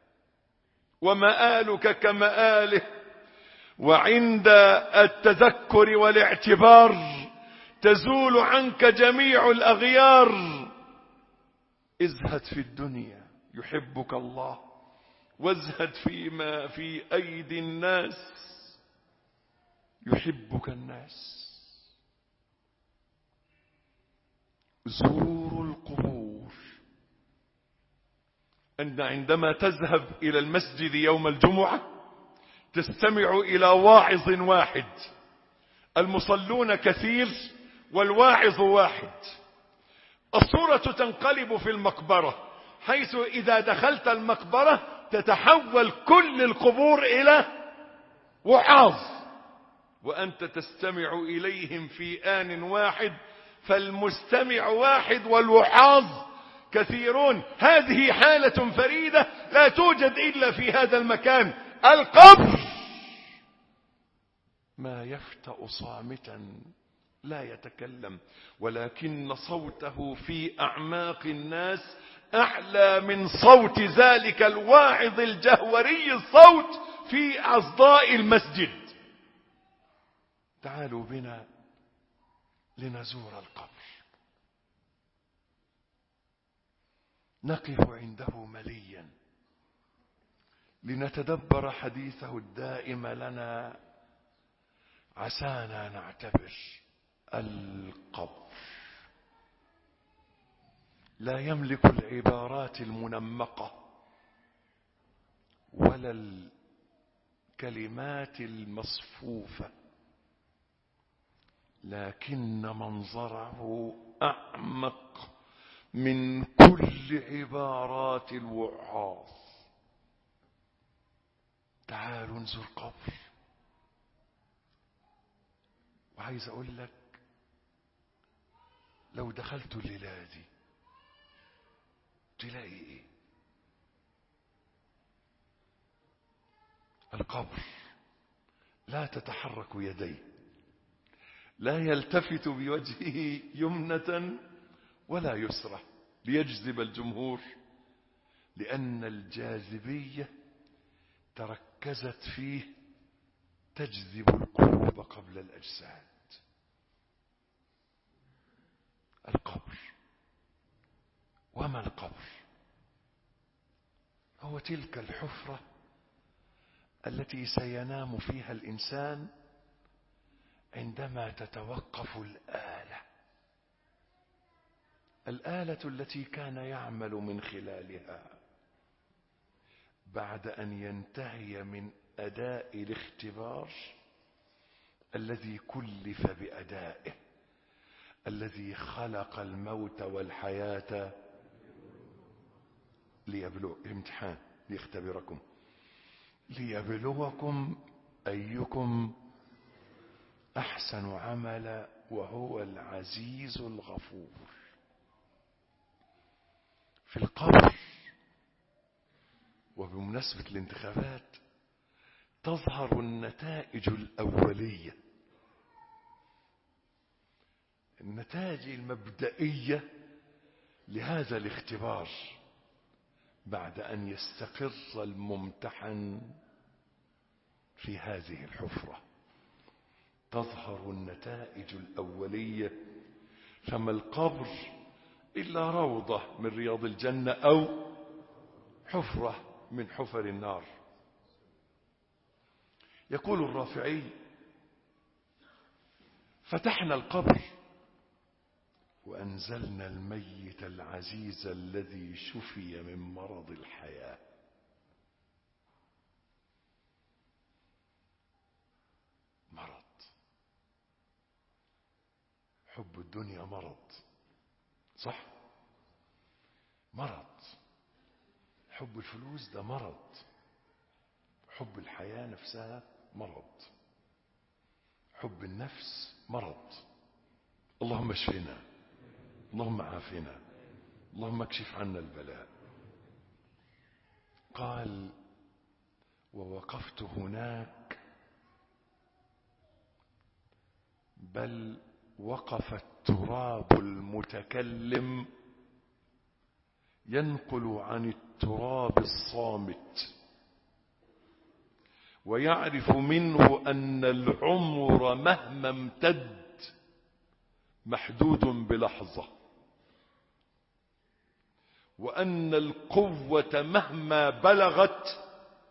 A: ومآلك كمآله وعند التذكر والاعتبار تزول عنك جميع الأغيار ازهد في الدنيا يحبك الله وازهد فيما في أيدي الناس يحبك الناس زوروا القبور أن عندما تذهب إلى المسجد يوم الجمعة تستمع إلى واعظ واحد المصلون كثير والواعظ واحد الصورة تنقلب في المقبرة حيث إذا دخلت المقبرة تتحول كل القبور إلى وعاظ وأنت تستمع إليهم في آن واحد فالمستمع واحد والوعاظ كثيرون هذه حالة فريدة لا توجد إلا في هذا المكان القبر ما يفتأ صامتا لا يتكلم ولكن صوته في أعماق الناس أعلى من صوت ذلك الواعظ الجهوري الصوت في أصداء المسجد تعالوا بنا لنزور القبر نقف عنده مليا لنتدبر حديثه الدائم لنا عسانا نعتبر القبر لا يملك العبارات المنمقة ولا الكلمات المصفوفة لكن منظره أعمق من كل عبارات الوعاظ تعالوا نزور قبر وعايز اقول لك لو دخلت الليلة دي تلاقي ايه القبر لا تتحرك يديه لا يلتفت بوجهه يمنة ولا يسرى ليجذب الجمهور لأن الجاذبية تركزت فيه تجذب القلوب قبل الأجساد القبر وما القبر هو تلك الحفرة التي سينام فيها الإنسان عندما تتوقف الآلة الآلة التي كان يعمل من خلالها بعد أن ينتهي من أداء الاختبار الذي كلف بأدائه الذي خلق الموت والحياة ليبلو امتحان ليختبركم ليبلوكم أيكم أحسن عملا وهو العزيز الغفور في القبر وبمناسبة الانتخابات تظهر النتائج الأولية النتائج المبدئية لهذا الاختبار بعد أن يستقر الممتحن في هذه الحفرة تظهر النتائج الأولية فما القبر إلا روضة من رياض الجنة أو حفرة من حفر النار يقول الرافعي فتحنا القبر وأنزلنا الميت العزيز الذي شفي من مرض الحياة مرض حب الدنيا مرض صح مرض حب الفلوس ده مرض حب الحياة نفسها مرض حب النفس مرض اللهم اشفنا اللهم عافنا اللهم اكشف عنا البلاء قال ووقفت هناك بل وقف التراب المتكلم ينقل عن التراب الصامت ويعرف منه أن العمر مهما امتد محدود بلحظة وأن القوة مهما بلغت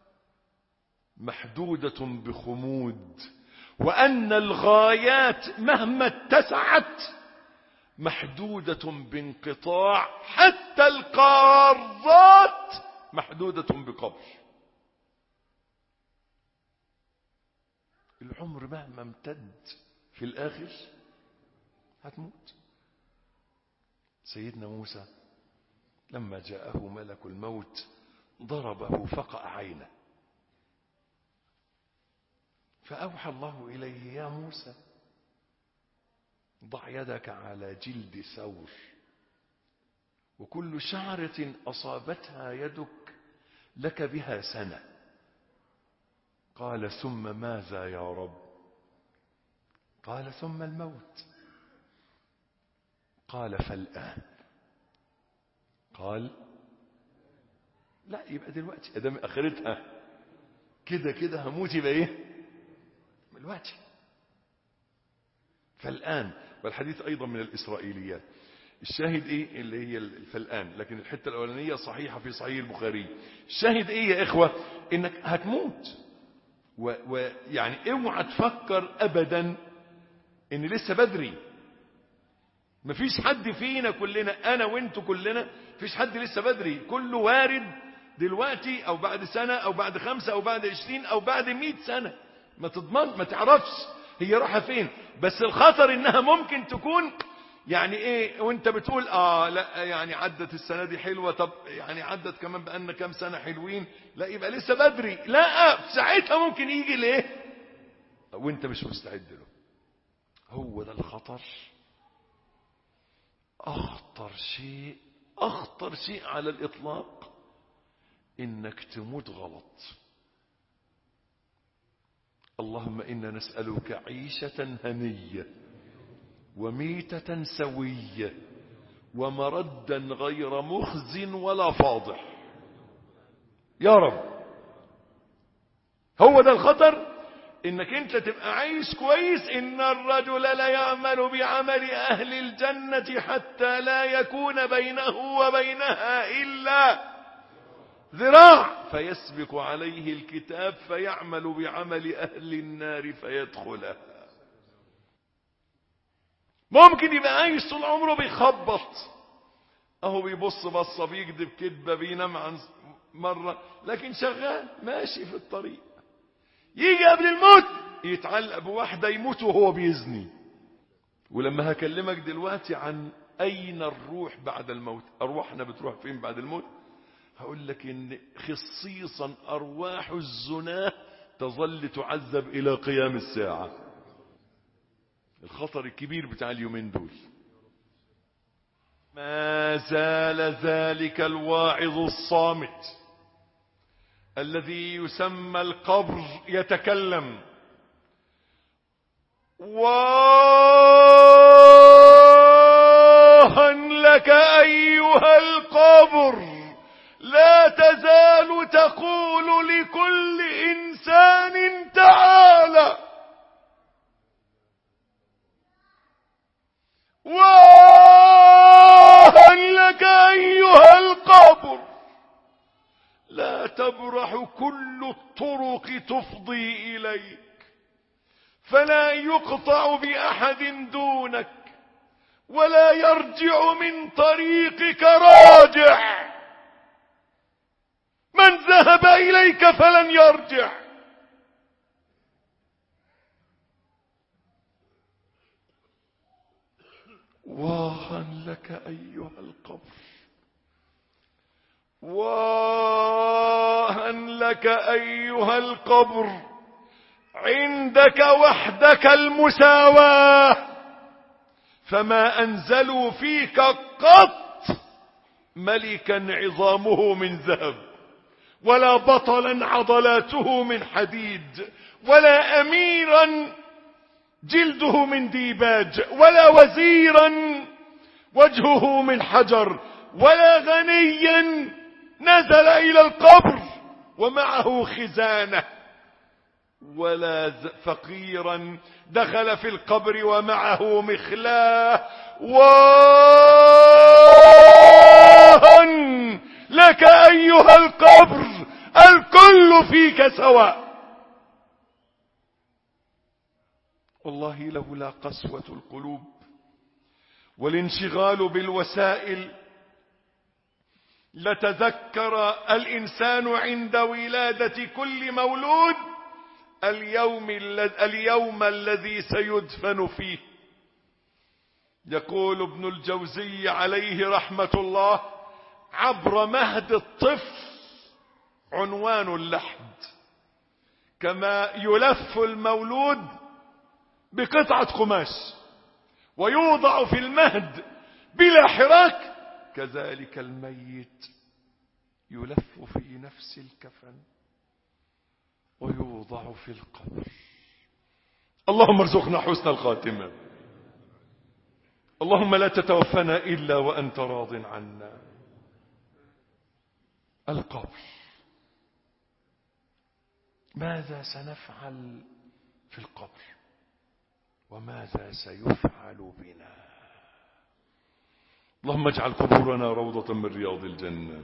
A: محدودة بخمود وأن الغايات مهما اتسعت محدودة بانقطاع حتى القارات محدودة بقبر العمر مهما امتد في الآخر هتموت سيدنا موسى لما جاءه ملك الموت ضربه فقع عينه فأوحى الله إليه يا موسى ضع يدك على جلد ثور وكل شعرة أصابتها يدك لك بها سنة قال ثم ماذا يا رب قال ثم الموت قال فالآن قال لا يبقى دلوقتي ادام اخرتها كده كده هموت يبقى ايه دلوقتي فالان والحديث ايضا من الاسرائيليات الشاهد ايه اللي هي فالان لكن الحته الاولانيه صحيحه في صحيح البخاري الشاهد ايه يا اخوه انك هتموت ويعني اوعى تفكر ابدا ان لسه بدري مفيش حد فينا كلنا انا وانتوا كلنا مفيش حد لسه بدري كله وارد دلوقتي او بعد سنة او بعد خمسة او بعد عشرين او بعد مئة سنة ما تضمن ما تعرفش هي رايحة فين بس الخطر انها ممكن تكون يعني ايه وانت بتقول اه لا يعني عدت السنة دي حلوة طب يعني عدت كمان بقالنا كام سنة حلوين لا يبقى لسه بدري لا ساعتها ممكن يجي ليه وانت مش مستعد له هو ده الخطر اخطر شيء اخطر شيء على الاطلاق انك تموت غلط اللهم انا نسالك عيشه هنيه وميته سويه ومردا غير مخز ولا فاضح يا رب هو ده الخطر انك انت تبقى عايش كويس ان الرجل لا يعمل بعمل اهل الجنة حتى لا يكون بينه وبينها الا ذراع فيسبق عليه الكتاب فيعمل بعمل اهل النار فيدخلها ممكن يبقى عايش طول عمره بيخبط اهو بيبص بصه بيكذب كذبه بينام عن مره لكن شغال ماشي في الطريق يجي قبل الموت يتعلق بواحدة يموت وهو بيزني ولما هكلمك دلوقتي عن أين الروح بعد الموت أرواحنا بتروح فين بعد الموت هقول لك إن خصيصا أرواح الزناه تظل تعذب إلى قيام الساعة الخطر الكبير بتاع اليومين دول ما زال ذلك الواعظ الصامت الذي يسمى القبر يتكلم واها لك أيها القبر لا تزال تقول لكل إنسان تعالى واها لك أيها القبر لا تبرح كل الطرق تفضي إليك فلا يقطع بأحد دونك ولا يرجع من طريقك راجع من ذهب إليك فلن يرجع واها لك أيها القبر واها لك أيها القبر عندك وحدك المساواة فما أنزلوا فيك قط ملكا عظامه من ذهب ولا بطلا عضلاته من حديد ولا أميرا جلده من ديباج ولا وزيرا وجهه من حجر ولا غنيا نزل إلى القبر ومعه خزانة ولا فقيرا دخل في القبر ومعه مخلاه واها لك أيها القبر الكل فيك سواء والله لولا قسوة القلوب والانشغال بالوسائل لتذكر الإنسان عند ولادة كل مولود اليوم, اليوم الذي سيدفن فيه يقول ابن الجوزي عليه رحمة الله عبر مهد الطفل عنوان اللحد كما يلف المولود بقطعة قماش ويوضع في المهد بلا حراك كذلك الميت يلف في نفس الكفن ويوضع في القبر اللهم ارزقنا حسن الخاتمة اللهم لا تتوفنا إلا وأنت راض عنا القبر ماذا سنفعل في القبر وماذا سيفعل بنا اللهم اجعل قبورنا روضة من رياض الجنة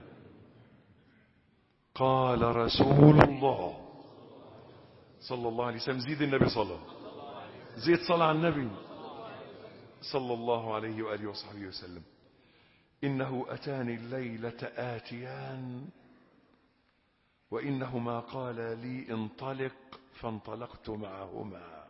A: قال رسول الله صلى الله عليه وسلم زيد النبي صلى زيد صلى على النبي صلى الله عليه وآله وصحبه وسلم إنه أتاني الليلة آتيان وإنهما قال لي انطلق فانطلقت معهما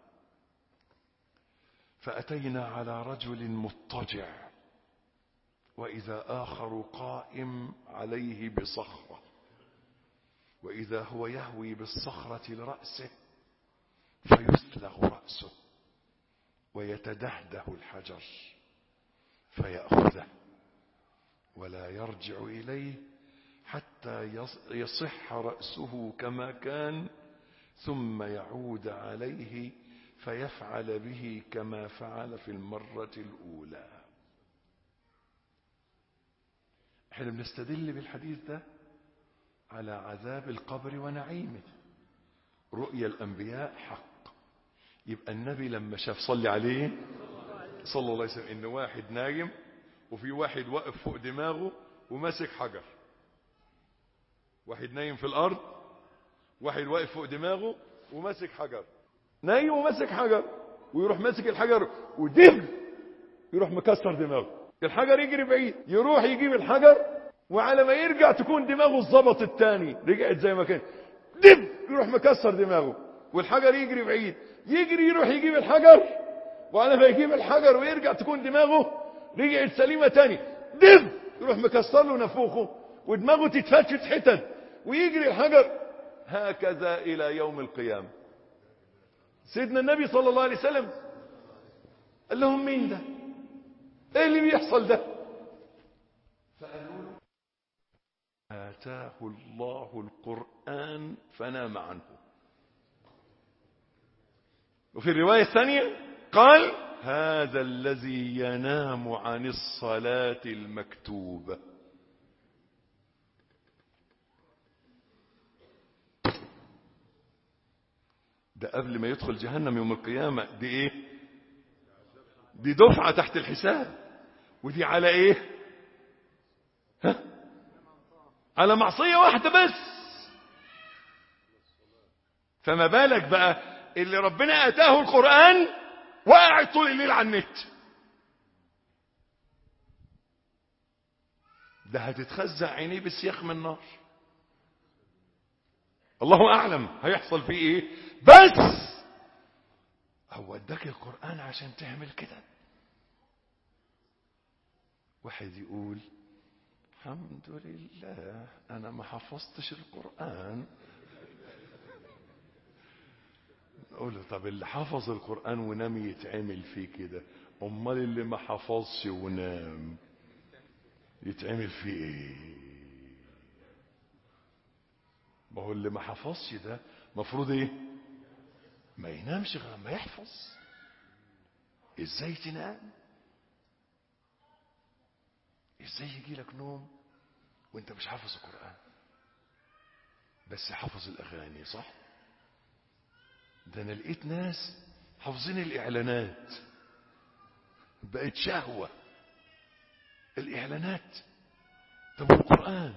A: فأتينا على رجل مضطجع وإذا آخر قائم عليه بصخرة وإذا هو يهوي بالصخرة لرأسه فيسلغ رأسه ويتدهده الحجر فيأخذه ولا يرجع إليه حتى يصح رأسه كما كان ثم يعود عليه فيفعل به كما فعل في المرة الأولى احنا بنستدل بالحديث ده على عذاب القبر ونعيمه رؤيا الأنبياء حق يبقى النبي لما شاف صلي عليه صلى الله عليه وسلم ان واحد نايم وفي واحد واقف فوق دماغه وماسك حجر واحد نايم في الارض واحد واقف فوق دماغه وماسك حجر نايم وماسك حجر ويروح ماسك الحجر ودب يروح مكسر دماغه الحجر يجري بعيد يروح يجيب الحجر وعلى ما يرجع تكون دماغه ظبط التاني رجعت زي ما كان دب يروح مكسر دماغه والحجر يجري بعيد يجري يروح يجيب الحجر وعلى ما يجيب الحجر ويرجع تكون دماغه رجعت سليمة تاني دب يروح مكسر له نفوخه ودماغه تتفتفت حتت ويجري الحجر هكذا إلى يوم القيامة سيدنا النبي صلى الله عليه وسلم قال لهم مين ده ايه اللي بيحصل ده فقالوا له آتاه الله القرآن فنام عنه وفي الرواية الثانية قال هذا الذي ينام عن الصلاة المكتوبة ده قبل ما يدخل جهنم يوم القيامة دي ايه دي دفعة تحت الحساب ودي على ايه ها على معصية واحدة بس فما بالك بقى اللي ربنا اتاه القرآن وقاعد طول الليل على النت ده هتتخزع عينيه بسياخ من نار الله اعلم هيحصل فيه ايه بس هو اداك القرآن عشان تعمل كده واحد يقول الحمد لله انا ما حفظتش القرآن نقول له طب اللي حفظ القرآن ونام يتعمل فيه كده امال اللي ما حفظش ونام يتعمل فيه ايه ما هو اللي ما حفظش ده مفروض ايه ما ينامش غير ما يحفظ ازاي تنام ازاي يجي لك نوم وانت مش حافظ القرآن بس حافظ الاغاني صح ده انا لقيت ناس حافظين الاعلانات بقت شهوة الاعلانات طب القرآن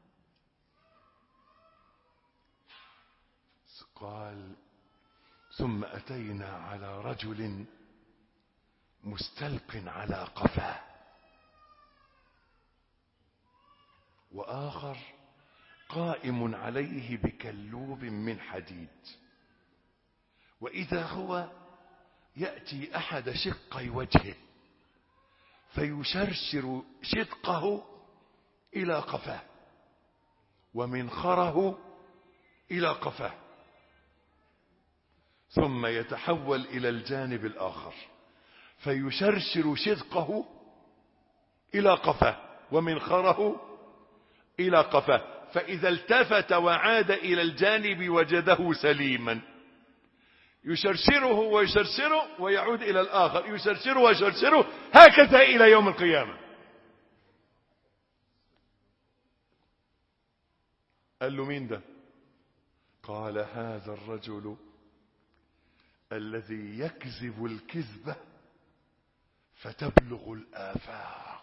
A: قال ثم أتينا على رجل مستلق على قفاه وآخر قائم عليه بكلوب من حديد وإذا هو يأتي أحد شقي وجهه فيشرشر شدقه إلى قفاه ومنخره إلى قفاه ثم يتحول إلى الجانب الآخر فيشرشر شدقه إلى قفاه ومنخره إلى قفاه فإذا التفت وعاد إلى الجانب وجده سليما يشرشره ويشرشره ويعود إلى الآخر يشرشره ويشرشره هكذا إلى يوم القيامة قال له مين ده قال هذا الرجل الذي يكذب الكذبة فتبلغ الآفاق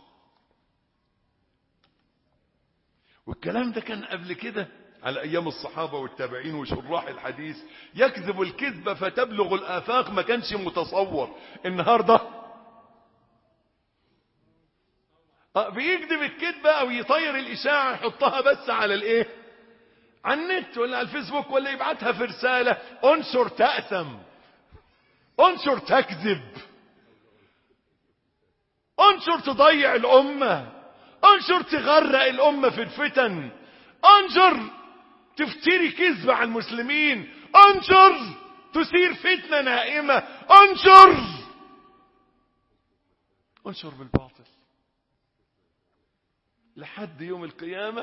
A: والكلام ده كان قبل كده على أيام الصحابة والتابعين وشراح الحديث يكذب الكذبة فتبلغ الآفاق ما كانش متصور النهاردة آه بيكذب الكذبة أو يطير الإشاعة يحطها بس على الإيه على النت ولا على الفيسبوك ولا يبعتها في رسالة انشر تأثم انشر تكذب انشر تضيع الأمة انشر تغرق الأمة في الفتن انشر تفتري كذب على المسلمين انشر تثير فتنة نائمة انشر انشر بالباطل لحد يوم القيامة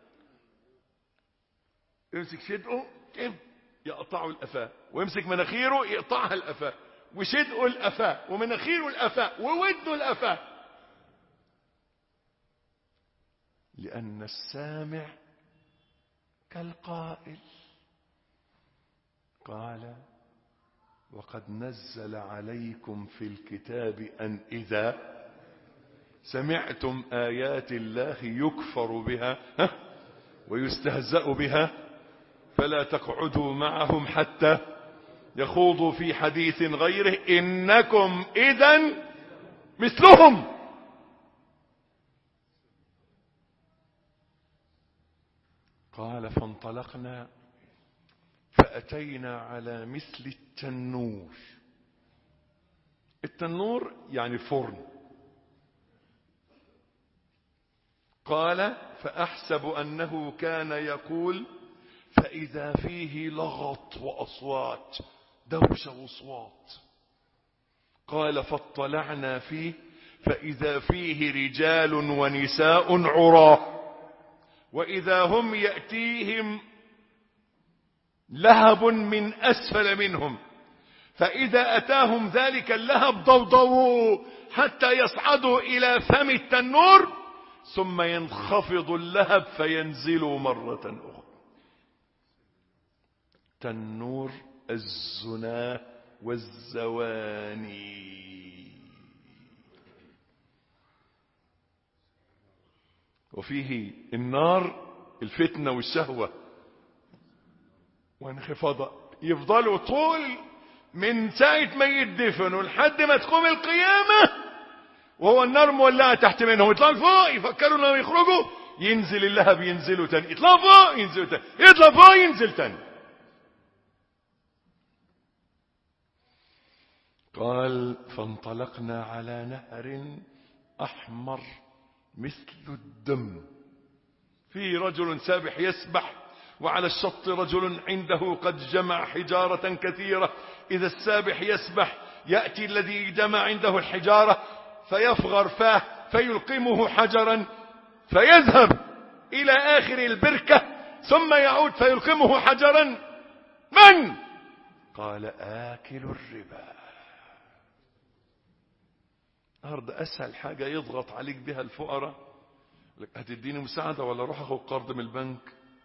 A: يمسك شدقه يقطعه الأفاء ويمسك مناخيره يقطعها الأفاء وشدقه الأفاء ومناخيره الأفاء ووده الأفاء لأن السامع كالقائل قال وقد نزل عليكم في الكتاب أن إذا سمعتم آيات الله يكفر بها ويستهزأ بها فلا تقعدوا معهم حتى يخوضوا في حديث غيره إنكم إذا مثلهم قال فانطلقنا فأتينا على مثل التنور التنور يعني فرن قال فأحسب أنه كان يقول فإذا فيه لغط وأصوات دوشة وصوات قال فاطلعنا فيه فإذا فيه رجال ونساء عراه وإذا هم يأتيهم لهب من أسفل منهم فإذا أتاهم ذلك اللهب ضوضوا حتى يصعدوا إلى فم التنور ثم ينخفض اللهب فينزلوا مرة أخرى تنور الزنا والزواني وفيه النار الفتنة والشهوة وانخفاض يفضلوا طول من ساعة ما يدفنوا لحد ما تقوم القيامة وهو النار مولعة تحت منهم يطلعوا فوق يفكروا انهم يخرجوا ينزل اللهب ينزلوا تاني يطلعوا فوق ينزلوا تاني يطلع فوق ينزل تاني قال فانطلقنا على نهر أحمر مثل الدم في رجل سابح يسبح وعلى الشط رجل عنده قد جمع حجارة كثيرة إذا السابح يسبح يأتي الذي جمع عنده الحجارة فيفغر فاه فيلقمه حجرا فيذهب إلى آخر البركة ثم يعود فيلقمه حجرا من؟ قال آكل الربا النهارده اسهل حاجه يضغط عليك بها الفقراء لك هتديني مساعده ولا اروح اخد قرض من البنك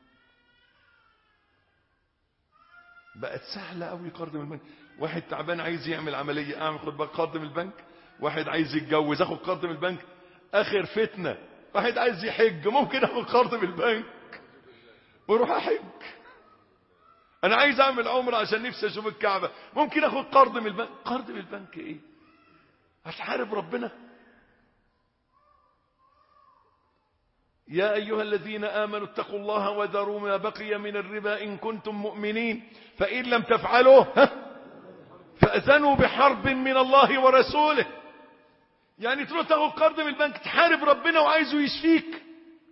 A: بقت سهله قوي قرض من البنك واحد تعبان عايز يعمل عمليه اعمل خد قرض من البنك واحد عايز يتجوز اخد قرض من البنك اخر فتنه واحد عايز يحج ممكن اخد قرض من البنك واروح احج انا عايز اعمل عمره عشان نفسي اشوف الكعبه ممكن اخد قرض من البنك قرض من البنك ايه هتحارب ربنا يا أيها الذين آمنوا اتقوا الله وذروا ما بقي من الربا إن كنتم مؤمنين فإن لم تفعلوا فأذنوا بحرب من الله ورسوله يعني تروح تاخد قرض من البنك تحارب ربنا وعايزه يشفيك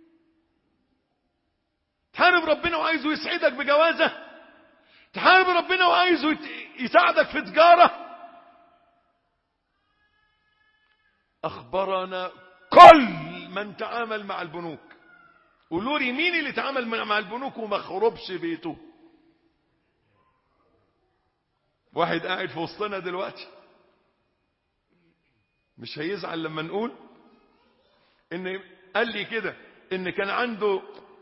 A: تحارب ربنا وعايزه يسعدك بجوازه تحارب ربنا وعايزه يساعدك في تجاره أخبرنا كل كل من تعامل مع البنوك قولوا لي مين اللي تعامل مع البنوك وما خربش بيته واحد قاعد في وسطنا دلوقتي مش هيزعل لما نقول ان قال لي كده ان كان عنده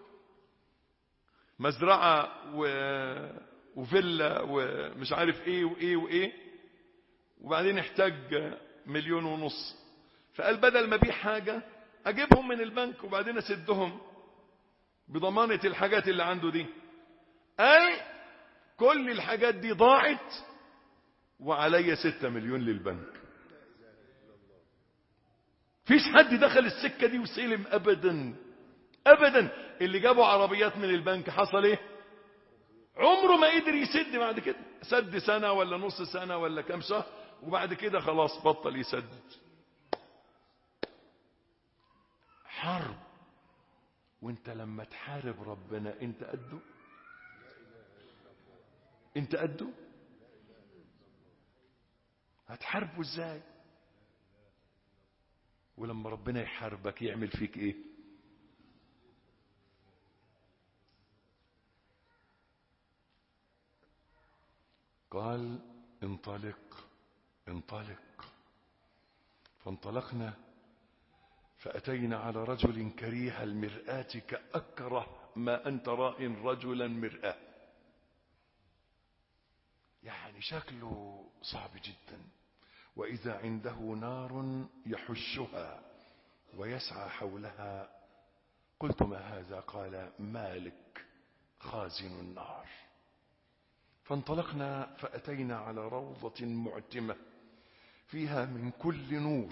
A: مزرعة و... وفيلا ومش عارف ايه وايه وايه وبعدين احتاج مليون ونص فقال بدل ما ابيع حاجة اجيبهم من البنك وبعدين اسدهم بضمانة الحاجات اللي عنده دي قال كل الحاجات دي ضاعت وعليا ستة مليون للبنك فيش حد دخل السكة دي وسلم ابدا ابدا اللي جابوا عربيات من البنك حصل ايه عمره ما قدر يسد بعد كده سد سنة ولا نص سنة ولا كام شهر وبعد كده خلاص بطل يسدد حرب وانت لما تحارب ربنا انت قده انت قده هتحاربه ازاي ولما ربنا يحاربك يعمل فيك ايه قال انطلق انطلق فانطلقنا فأتينا على رجل كريه المرآة كأكره ما أنت راء رجلا مرآة يعني شكله صعب جدا وإذا عنده نار يحشها ويسعى حولها قلت ما هذا قال مالك خازن النار فانطلقنا فأتينا على روضة معتمة فيها من كل نور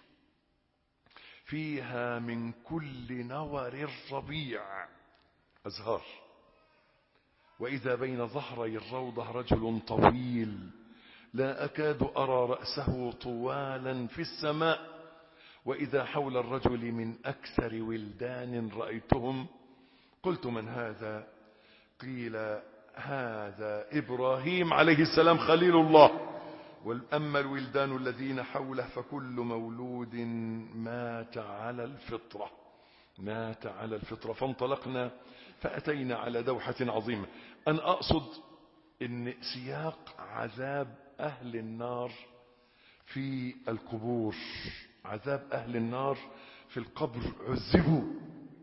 A: فيها من كل نور الربيع أزهار وإذا بين ظهري الروضة رجل طويل لا أكاد أرى رأسه طوالا في السماء وإذا حول الرجل من أكثر ولدان رأيتهم قلت من هذا قيل هذا إبراهيم عليه السلام خليل الله وأما الولدان الذين حوله فكل مولود مات على الفطرة مات على الفطرة فانطلقنا فأتينا على دوحة عظيمة أنا أقصد أن سياق عذاب أهل النار في القبور عذاب أهل النار في القبر عذبوا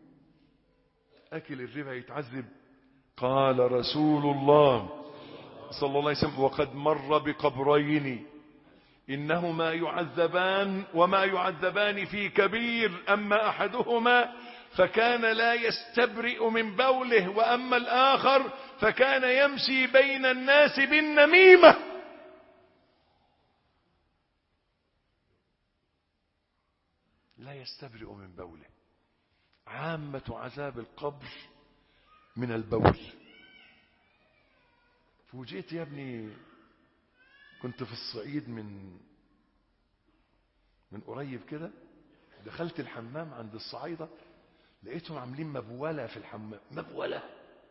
A: أكل الربا يتعذب قال رسول الله صلى الله عليه وسلم وقد مر بقبرين إنهما يعذبان وما يعذبان في كبير أما أحدهما فكان لا يستبرئ من بوله وأما الآخر فكان يمشي بين الناس بالنميمة لا يستبرئ من بوله عامة عذاب القبر من البول فوجئت يا ابني كنت في الصعيد من من قريب كده دخلت الحمام عند الصعايدة لقيتهم عاملين مبولة في الحمام مبولة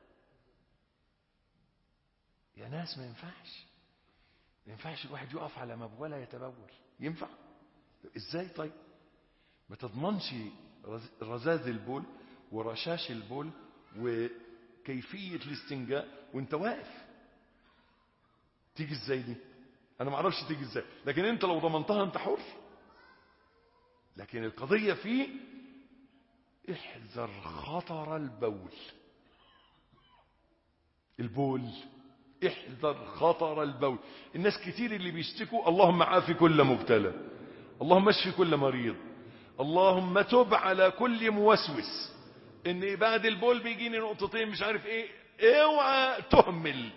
A: يا ناس ما ينفعش ما ينفعش الواحد يقف على مبولة يتبول ينفع ازاي طيب ما تضمنش رذاذ البول ورشاش البول وكيفية الاستنجاء وانت واقف تيجي ازاي دي انا ما اعرفش تيجي ازاي لكن انت لو ضمنتها انت حر لكن القضية فيه احذر خطر البول البول احذر خطر البول الناس كتير اللي بيشتكوا اللهم عافي كل مبتلى اللهم اشفي كل مريض اللهم تب على كل موسوس ان بعد البول بيجيني نقطتين مش عارف ايه اوعى تهمل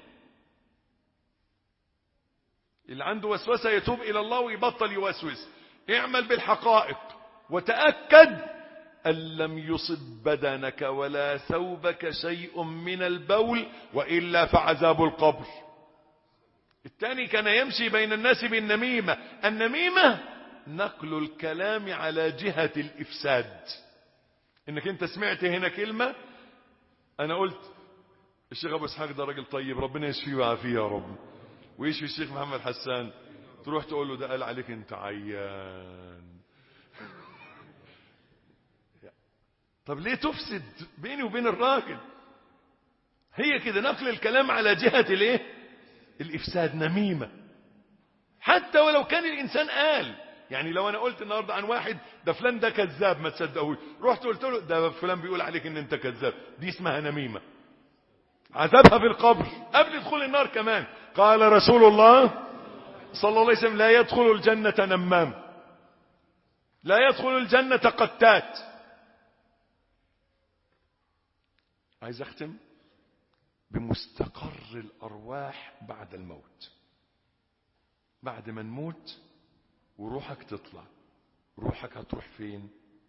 A: اللي عنده وسوسه يتوب الى الله ويبطل يوسوس اعمل بالحقائق وتاكد ان لم يصب بدنك ولا ثوبك شيء من البول والا فعذاب القبر الثاني كان يمشي بين الناس بالنميمه النميمه نقل الكلام على جهه الافساد انك انت سمعت هنا كلمه انا قلت الشيخ ابو اسحاق ده راجل طيب ربنا يشفيه ويعافيه يا رب ويشفي الشيخ محمد حسان تروح تقول له ده قال عليك انت عيان طب ليه تفسد بيني وبين الراجل هي كده نقل الكلام على جهة الايه الافساد نميمة حتى ولو كان الانسان قال يعني لو انا قلت النهارده عن واحد ده فلان ده كذاب ما تصدقوش رحت قلت له ده فلان بيقول عليك ان انت كذاب دي اسمها نميمه عذابها في القبر قبل دخول النار كمان قال رسول الله صلى الله عليه وسلم لا يدخل الجنة نمام لا يدخل الجنة قتات عايز اختم بمستقر الارواح بعد الموت بعد ما نموت وروحك تطلع روحك هتروح فين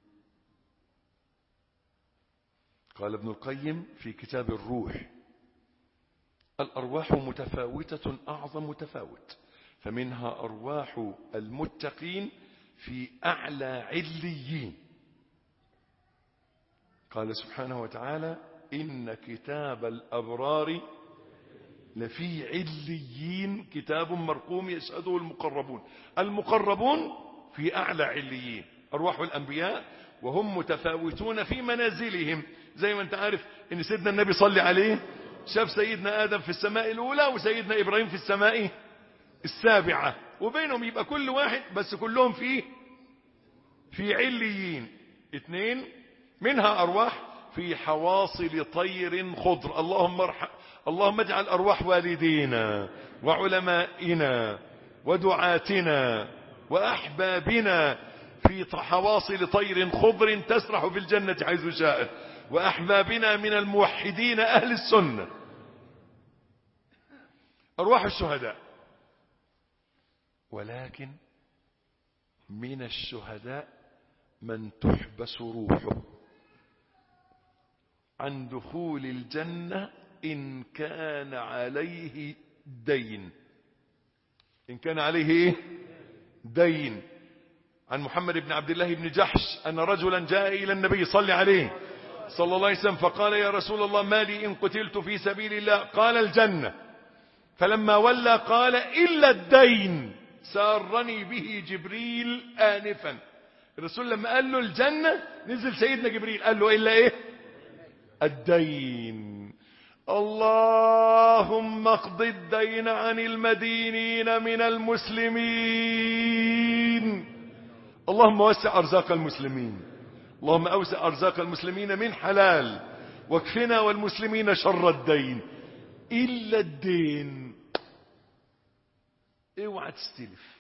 A: قال ابن القيم في كتاب الروح الأرواح متفاوتة أعظم متفاوت فمنها أرواح المتقين في أعلى عليين قال سبحانه وتعالى إن كتاب الأبرار لفي عليين كتاب مرقوم يشهده المقربون المقربون في أعلى عليين أرواح الأنبياء وهم متفاوتون في منازلهم زي ما انت عارف ان سيدنا النبي صلى عليه شاف سيدنا آدم في السماء الأولى وسيدنا إبراهيم في السماء السابعة وبينهم يبقى كل واحد بس كلهم في في عليين اثنين منها أرواح في حواصل طير خضر اللهم ارحم اللهم اجعل أرواح والدينا وعلمائنا ودعاتنا وأحبابنا في حواصل طير خضر تسرح في الجنة حيث شاءت وأحبابنا من الموحدين أهل السنة أرواح الشهداء ولكن من الشهداء من تحبس روحه عن دخول الجنة إن كان عليه دين إن كان عليه إيه؟ دين عن محمد بن عبد الله بن جحش أن رجلا جاء إلى النبي صلى عليه صلى الله عليه وسلم فقال يا رسول الله ما لي إن قتلت في سبيل الله قال الجنة فلما ولى قال إلا الدين سارني به جبريل آنفا الرسول لما قال له الجنة نزل سيدنا جبريل قال له إلا إيه الدين اللهم اقض الدين عن المدينين من المسلمين اللهم وسع أرزاق المسلمين اللهم أوسع أرزاق المسلمين من حلال واكفنا والمسلمين شر الدين إلا الدين اوعى تستلف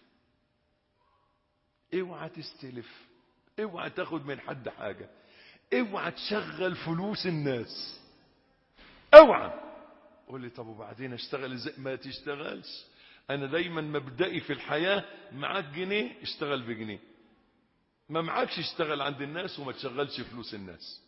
A: اوعى تستلف اوعى تاخد من حد حاجة اوعى تشغل فلوس الناس اوعى قول لي طب وبعدين اشتغل ازاي ما تشتغلش انا دايما مبدئي في الحياة معاك جنيه اشتغل بجنيه ما معكش اشتغل عند الناس وما تشغلش فلوس الناس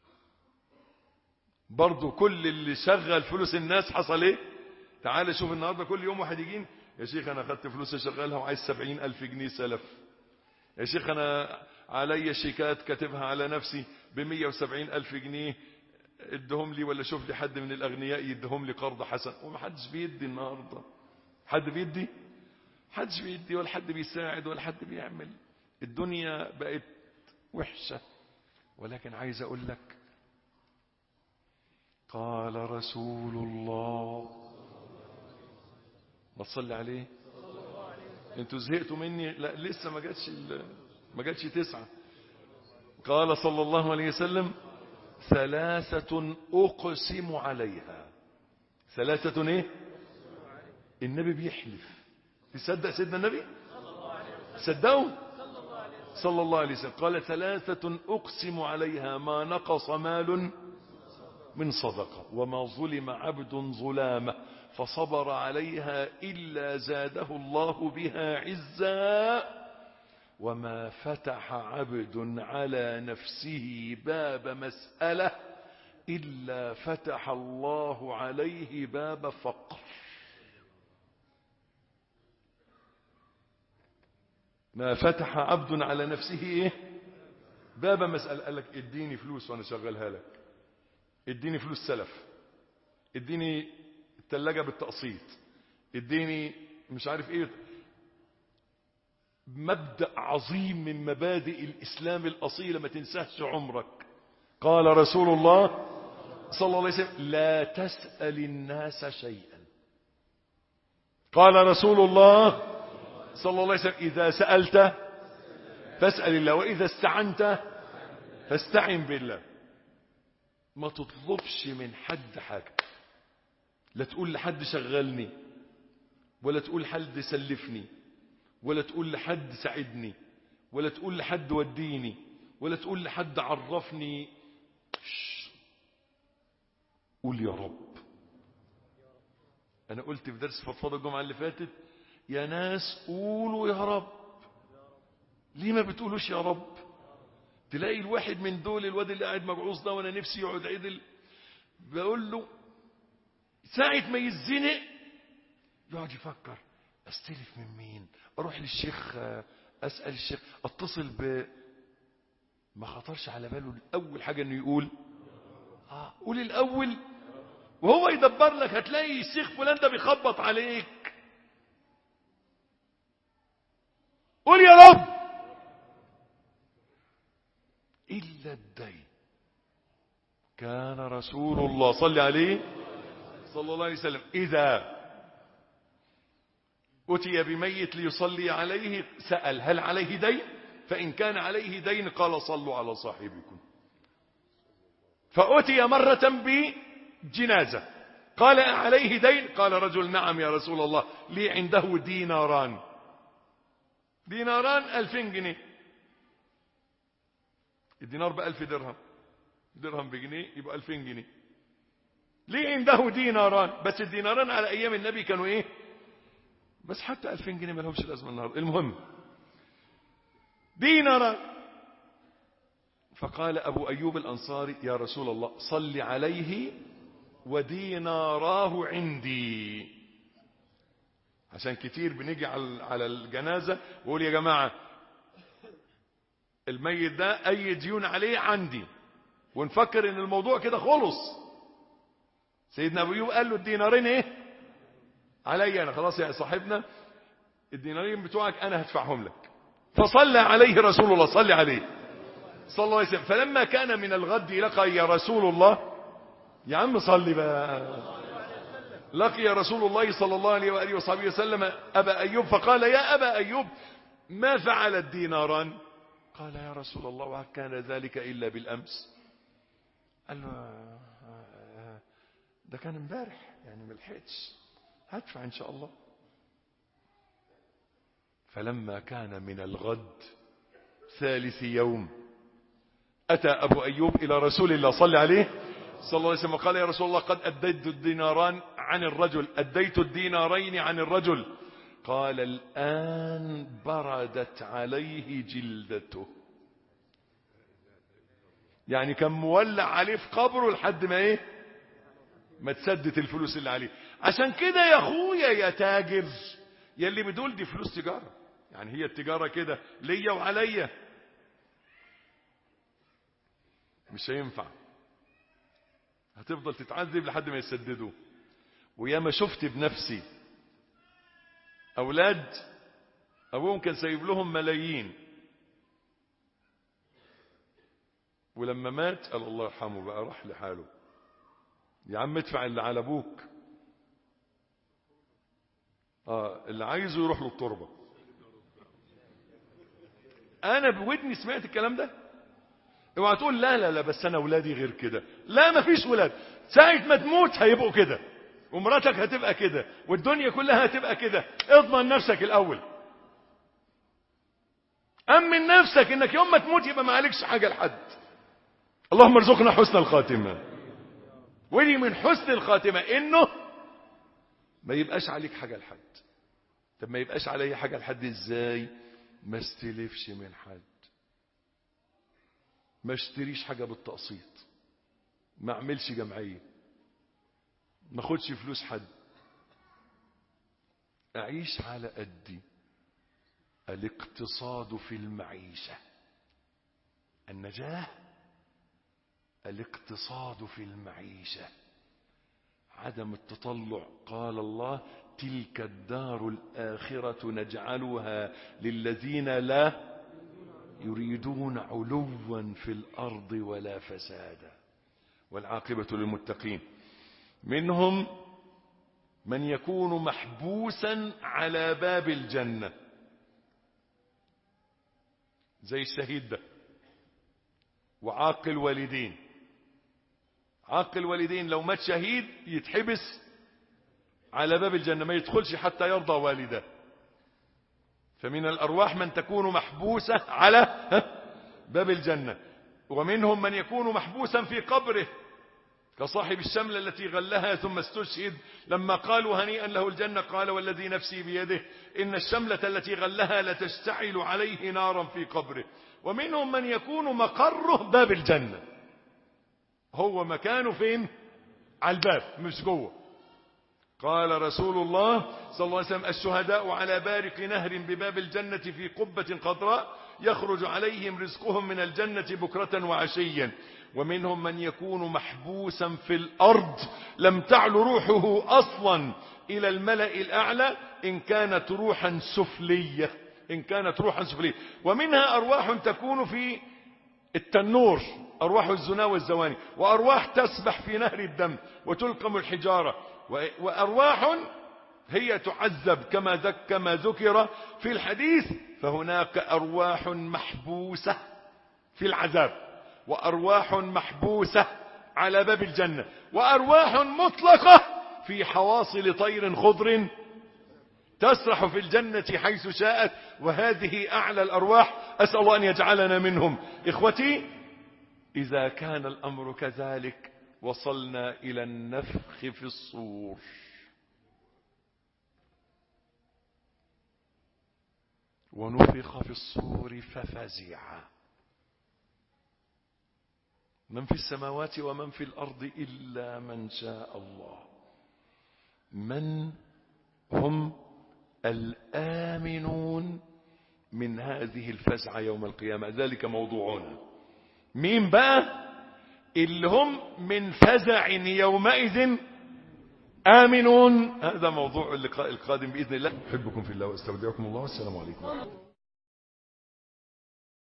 A: برضو كل اللي شغل فلوس الناس حصل ايه تعال شوف النهاردة كل يوم واحد يجين يا شيخ انا خدت فلوس اشغلها وعايز سبعين الف جنيه سلف يا شيخ انا علي شيكات كاتبها على نفسي بمية وسبعين الف جنيه ادهم لي ولا شوف لي حد من الاغنياء يدهم لي قرض حسن ومحدش بيدي النهاردة حد بيدي حدش بيدي ولا حد بيساعد ولا حد بيعمل الدنيا بقت وحشة ولكن عايز اقول لك قال رسول الله ما تصلي عليه انتوا زهقتوا مني لا لسه ما جاتش ما جاتش تسعة قال صلى الله عليه وسلم ثلاثة أقسم عليها ثلاثة ايه النبي بيحلف تصدق سيدنا النبي صدقوا صلى الله عليه وسلم قال ثلاثة أقسم عليها ما نقص مال من صدقة وما ظلم عبد ظلامة فصبر عليها إلا زاده الله بها عزا وما فتح عبد على نفسه باب مسألة إلا فتح الله عليه باب فقر ما فتح عبد على نفسه إيه؟ باب مسألة قال لك اديني فلوس وانا شغلها لك اديني فلوس سلف اديني التلاجة بالتقسيط اديني مش عارف ايه مبدأ عظيم من مبادئ الاسلام الاصيلة ما تنساهش عمرك قال رسول الله صلى الله عليه وسلم لا تسأل الناس شيئا قال رسول الله صلى الله عليه وسلم إذا سألت فاسأل الله وإذا استعنت فاستعن بالله ما تطلبش من حد حاجة لا تقول لحد شغلني ولا تقول لحد سلفني ولا تقول لحد ساعدني ولا تقول لحد وديني ولا تقول لحد عرفني شش. قول يا رب انا قلت في درس فضفاضة الجمعة اللي فاتت يا ناس قولوا يا رب ليه ما بتقولوش يا رب تلاقي الواحد من دول الواد اللي قاعد مجعوص ده وانا نفسي يقعد عدل بقول له ساعة ما يزنق يقعد يفكر استلف من مين اروح للشيخ اسأل الشيخ اتصل ب ما خطرش على باله اول حاجة انه يقول اه قول الاول وهو يدبر لك هتلاقي الشيخ فلان ده بيخبط عليك قول يا رب إلا الدين كان رسول الله صلى عليه صلى الله عليه وسلم إذا أتي بميت ليصلي عليه سأل هل عليه دين فإن كان عليه دين قال صلوا على صاحبكم فأتي مرة بجنازة قال عليه دين قال رجل نعم يا رسول الله لي عنده ديناران ديناران ألفين جنيه الدينار بألف درهم درهم بجنيه يبقى ألفين جنيه ليه عنده ديناران بس الديناران على أيام النبي كانوا إيه بس حتى ألفين جنيه ما لهمش لازمة النهاردة المهم ديناران فقال أبو أيوب الأنصاري يا رسول الله صل عليه وديناراه عندي عشان كتير بنيجي على الجنازة وقول يا جماعة الميت ده اي ديون عليه عندي ونفكر ان الموضوع كده خلص سيدنا ابو ايوب قال له الدينارين ايه عليا انا خلاص يا صاحبنا الدينارين بتوعك انا هدفعهم لك فصلى عليه رسول الله صلى عليه صلى الله عليه وسلم فلما كان من الغد لقى يا رسول الله يا عم صلي بقى لقي رسول الله صلى الله عليه وآله وصحبه وسلم أبا أيوب فقال يا أبا أيوب ما فعل الديناران قال يا رسول الله وهل كان ذلك إلا بالأمس قال له ده كان امبارح يعني ما لحقتش هدفع إن شاء الله فلما كان من الغد ثالث يوم أتى أبو أيوب إلى رسول الله صلى عليه صلى الله عليه وسلم قال يا رسول الله قد أديت الديناران عن الرجل أديت الدينارين عن الرجل قال الآن بردت عليه جلدته يعني كان مولع عليه في قبره لحد ما ايه ما تسدت الفلوس اللي عليه عشان كده يا اخويا يا تاجر يا اللي بدول دي فلوس تجارة يعني هي التجارة كده ليا وعليا مش هينفع هتفضل تتعذب لحد ما يسددوا وياما شفت بنفسي أولاد أبوهم كان سايب لهم ملايين ولما مات قال الله يرحمه بقى راح لحاله يا عم ادفع اللي على ابوك اه اللي عايزه يروح له التربه انا بودني سمعت الكلام ده اوعى تقول لا لا لا بس انا ولادي غير كده لا مفيش ولاد ساعه ما تموت هيبقوا كده ومراتك هتبقى كده والدنيا كلها هتبقى كده اضمن نفسك الاول امن نفسك انك يوم ما تموت يبقى ما عليكش حاجه لحد اللهم ارزقنا حسن الخاتمه ودي من حسن الخاتمه انه ما يبقاش عليك حاجه لحد طب ما يبقاش علي حاجه لحد ازاي ما استلفش من حد ما اشتريش حاجه بالتقسيط ما اعملش جمعيه ما اخدش فلوس حد اعيش على قدي الاقتصاد في المعيشة النجاة الاقتصاد في المعيشة عدم التطلع قال الله تلك الدار الآخرة نجعلها للذين لا يريدون علوا في الأرض ولا فسادا والعاقبة للمتقين منهم من يكون محبوسا على باب الجنة زي الشهيد ده وعاقل والدين عاقل والدين لو مات شهيد يتحبس على باب الجنة ما يدخلش حتى يرضى والده فمن الأرواح من تكون محبوسة على باب الجنة ومنهم من يكون محبوسا في قبره كصاحب الشملة التي غلها ثم استشهد لما قالوا هنيئا له الجنة قال والذي نفسي بيده إن الشملة التي غلها لتشتعل عليه نارا في قبره ومنهم من يكون مقره باب الجنة هو مكانه فين على الباب مش جوه قال رسول الله صلى الله عليه وسلم الشهداء على بارق نهر بباب الجنة في قبة خضراء يخرج عليهم رزقهم من الجنة بكرة وعشيا ومنهم من يكون محبوسا في الأرض لم تعل روحه أصلا إلى الملأ الأعلى إن كانت روحا سفلية إن كانت روحا سفلية ومنها أرواح تكون في التنور أرواح الزنا والزواني وأرواح تسبح في نهر الدم وتلقم الحجارة وأرواح هي تعذب كما ذك كما ذكر في الحديث فهناك أرواح محبوسة في العذاب وأرواح محبوسة على باب الجنة وأرواح مطلقة في حواصل طير خضر تسرح في الجنة حيث شاءت وهذه أعلى الأرواح أسأل الله أن يجعلنا منهم إخوتي إذا كان الأمر كذلك وصلنا إلى النفخ في الصور ونفخ في الصور ففزع من في السماوات ومن في الأرض إلا من شاء الله من هم الآمنون من هذه الفزعة يوم القيامة ذلك موضوعنا مين بقى اللي هم من فزع يومئذ آمنون هذا موضوع اللقاء القادم بإذن الله أحبكم في الله واستودعكم الله والسلام عليكم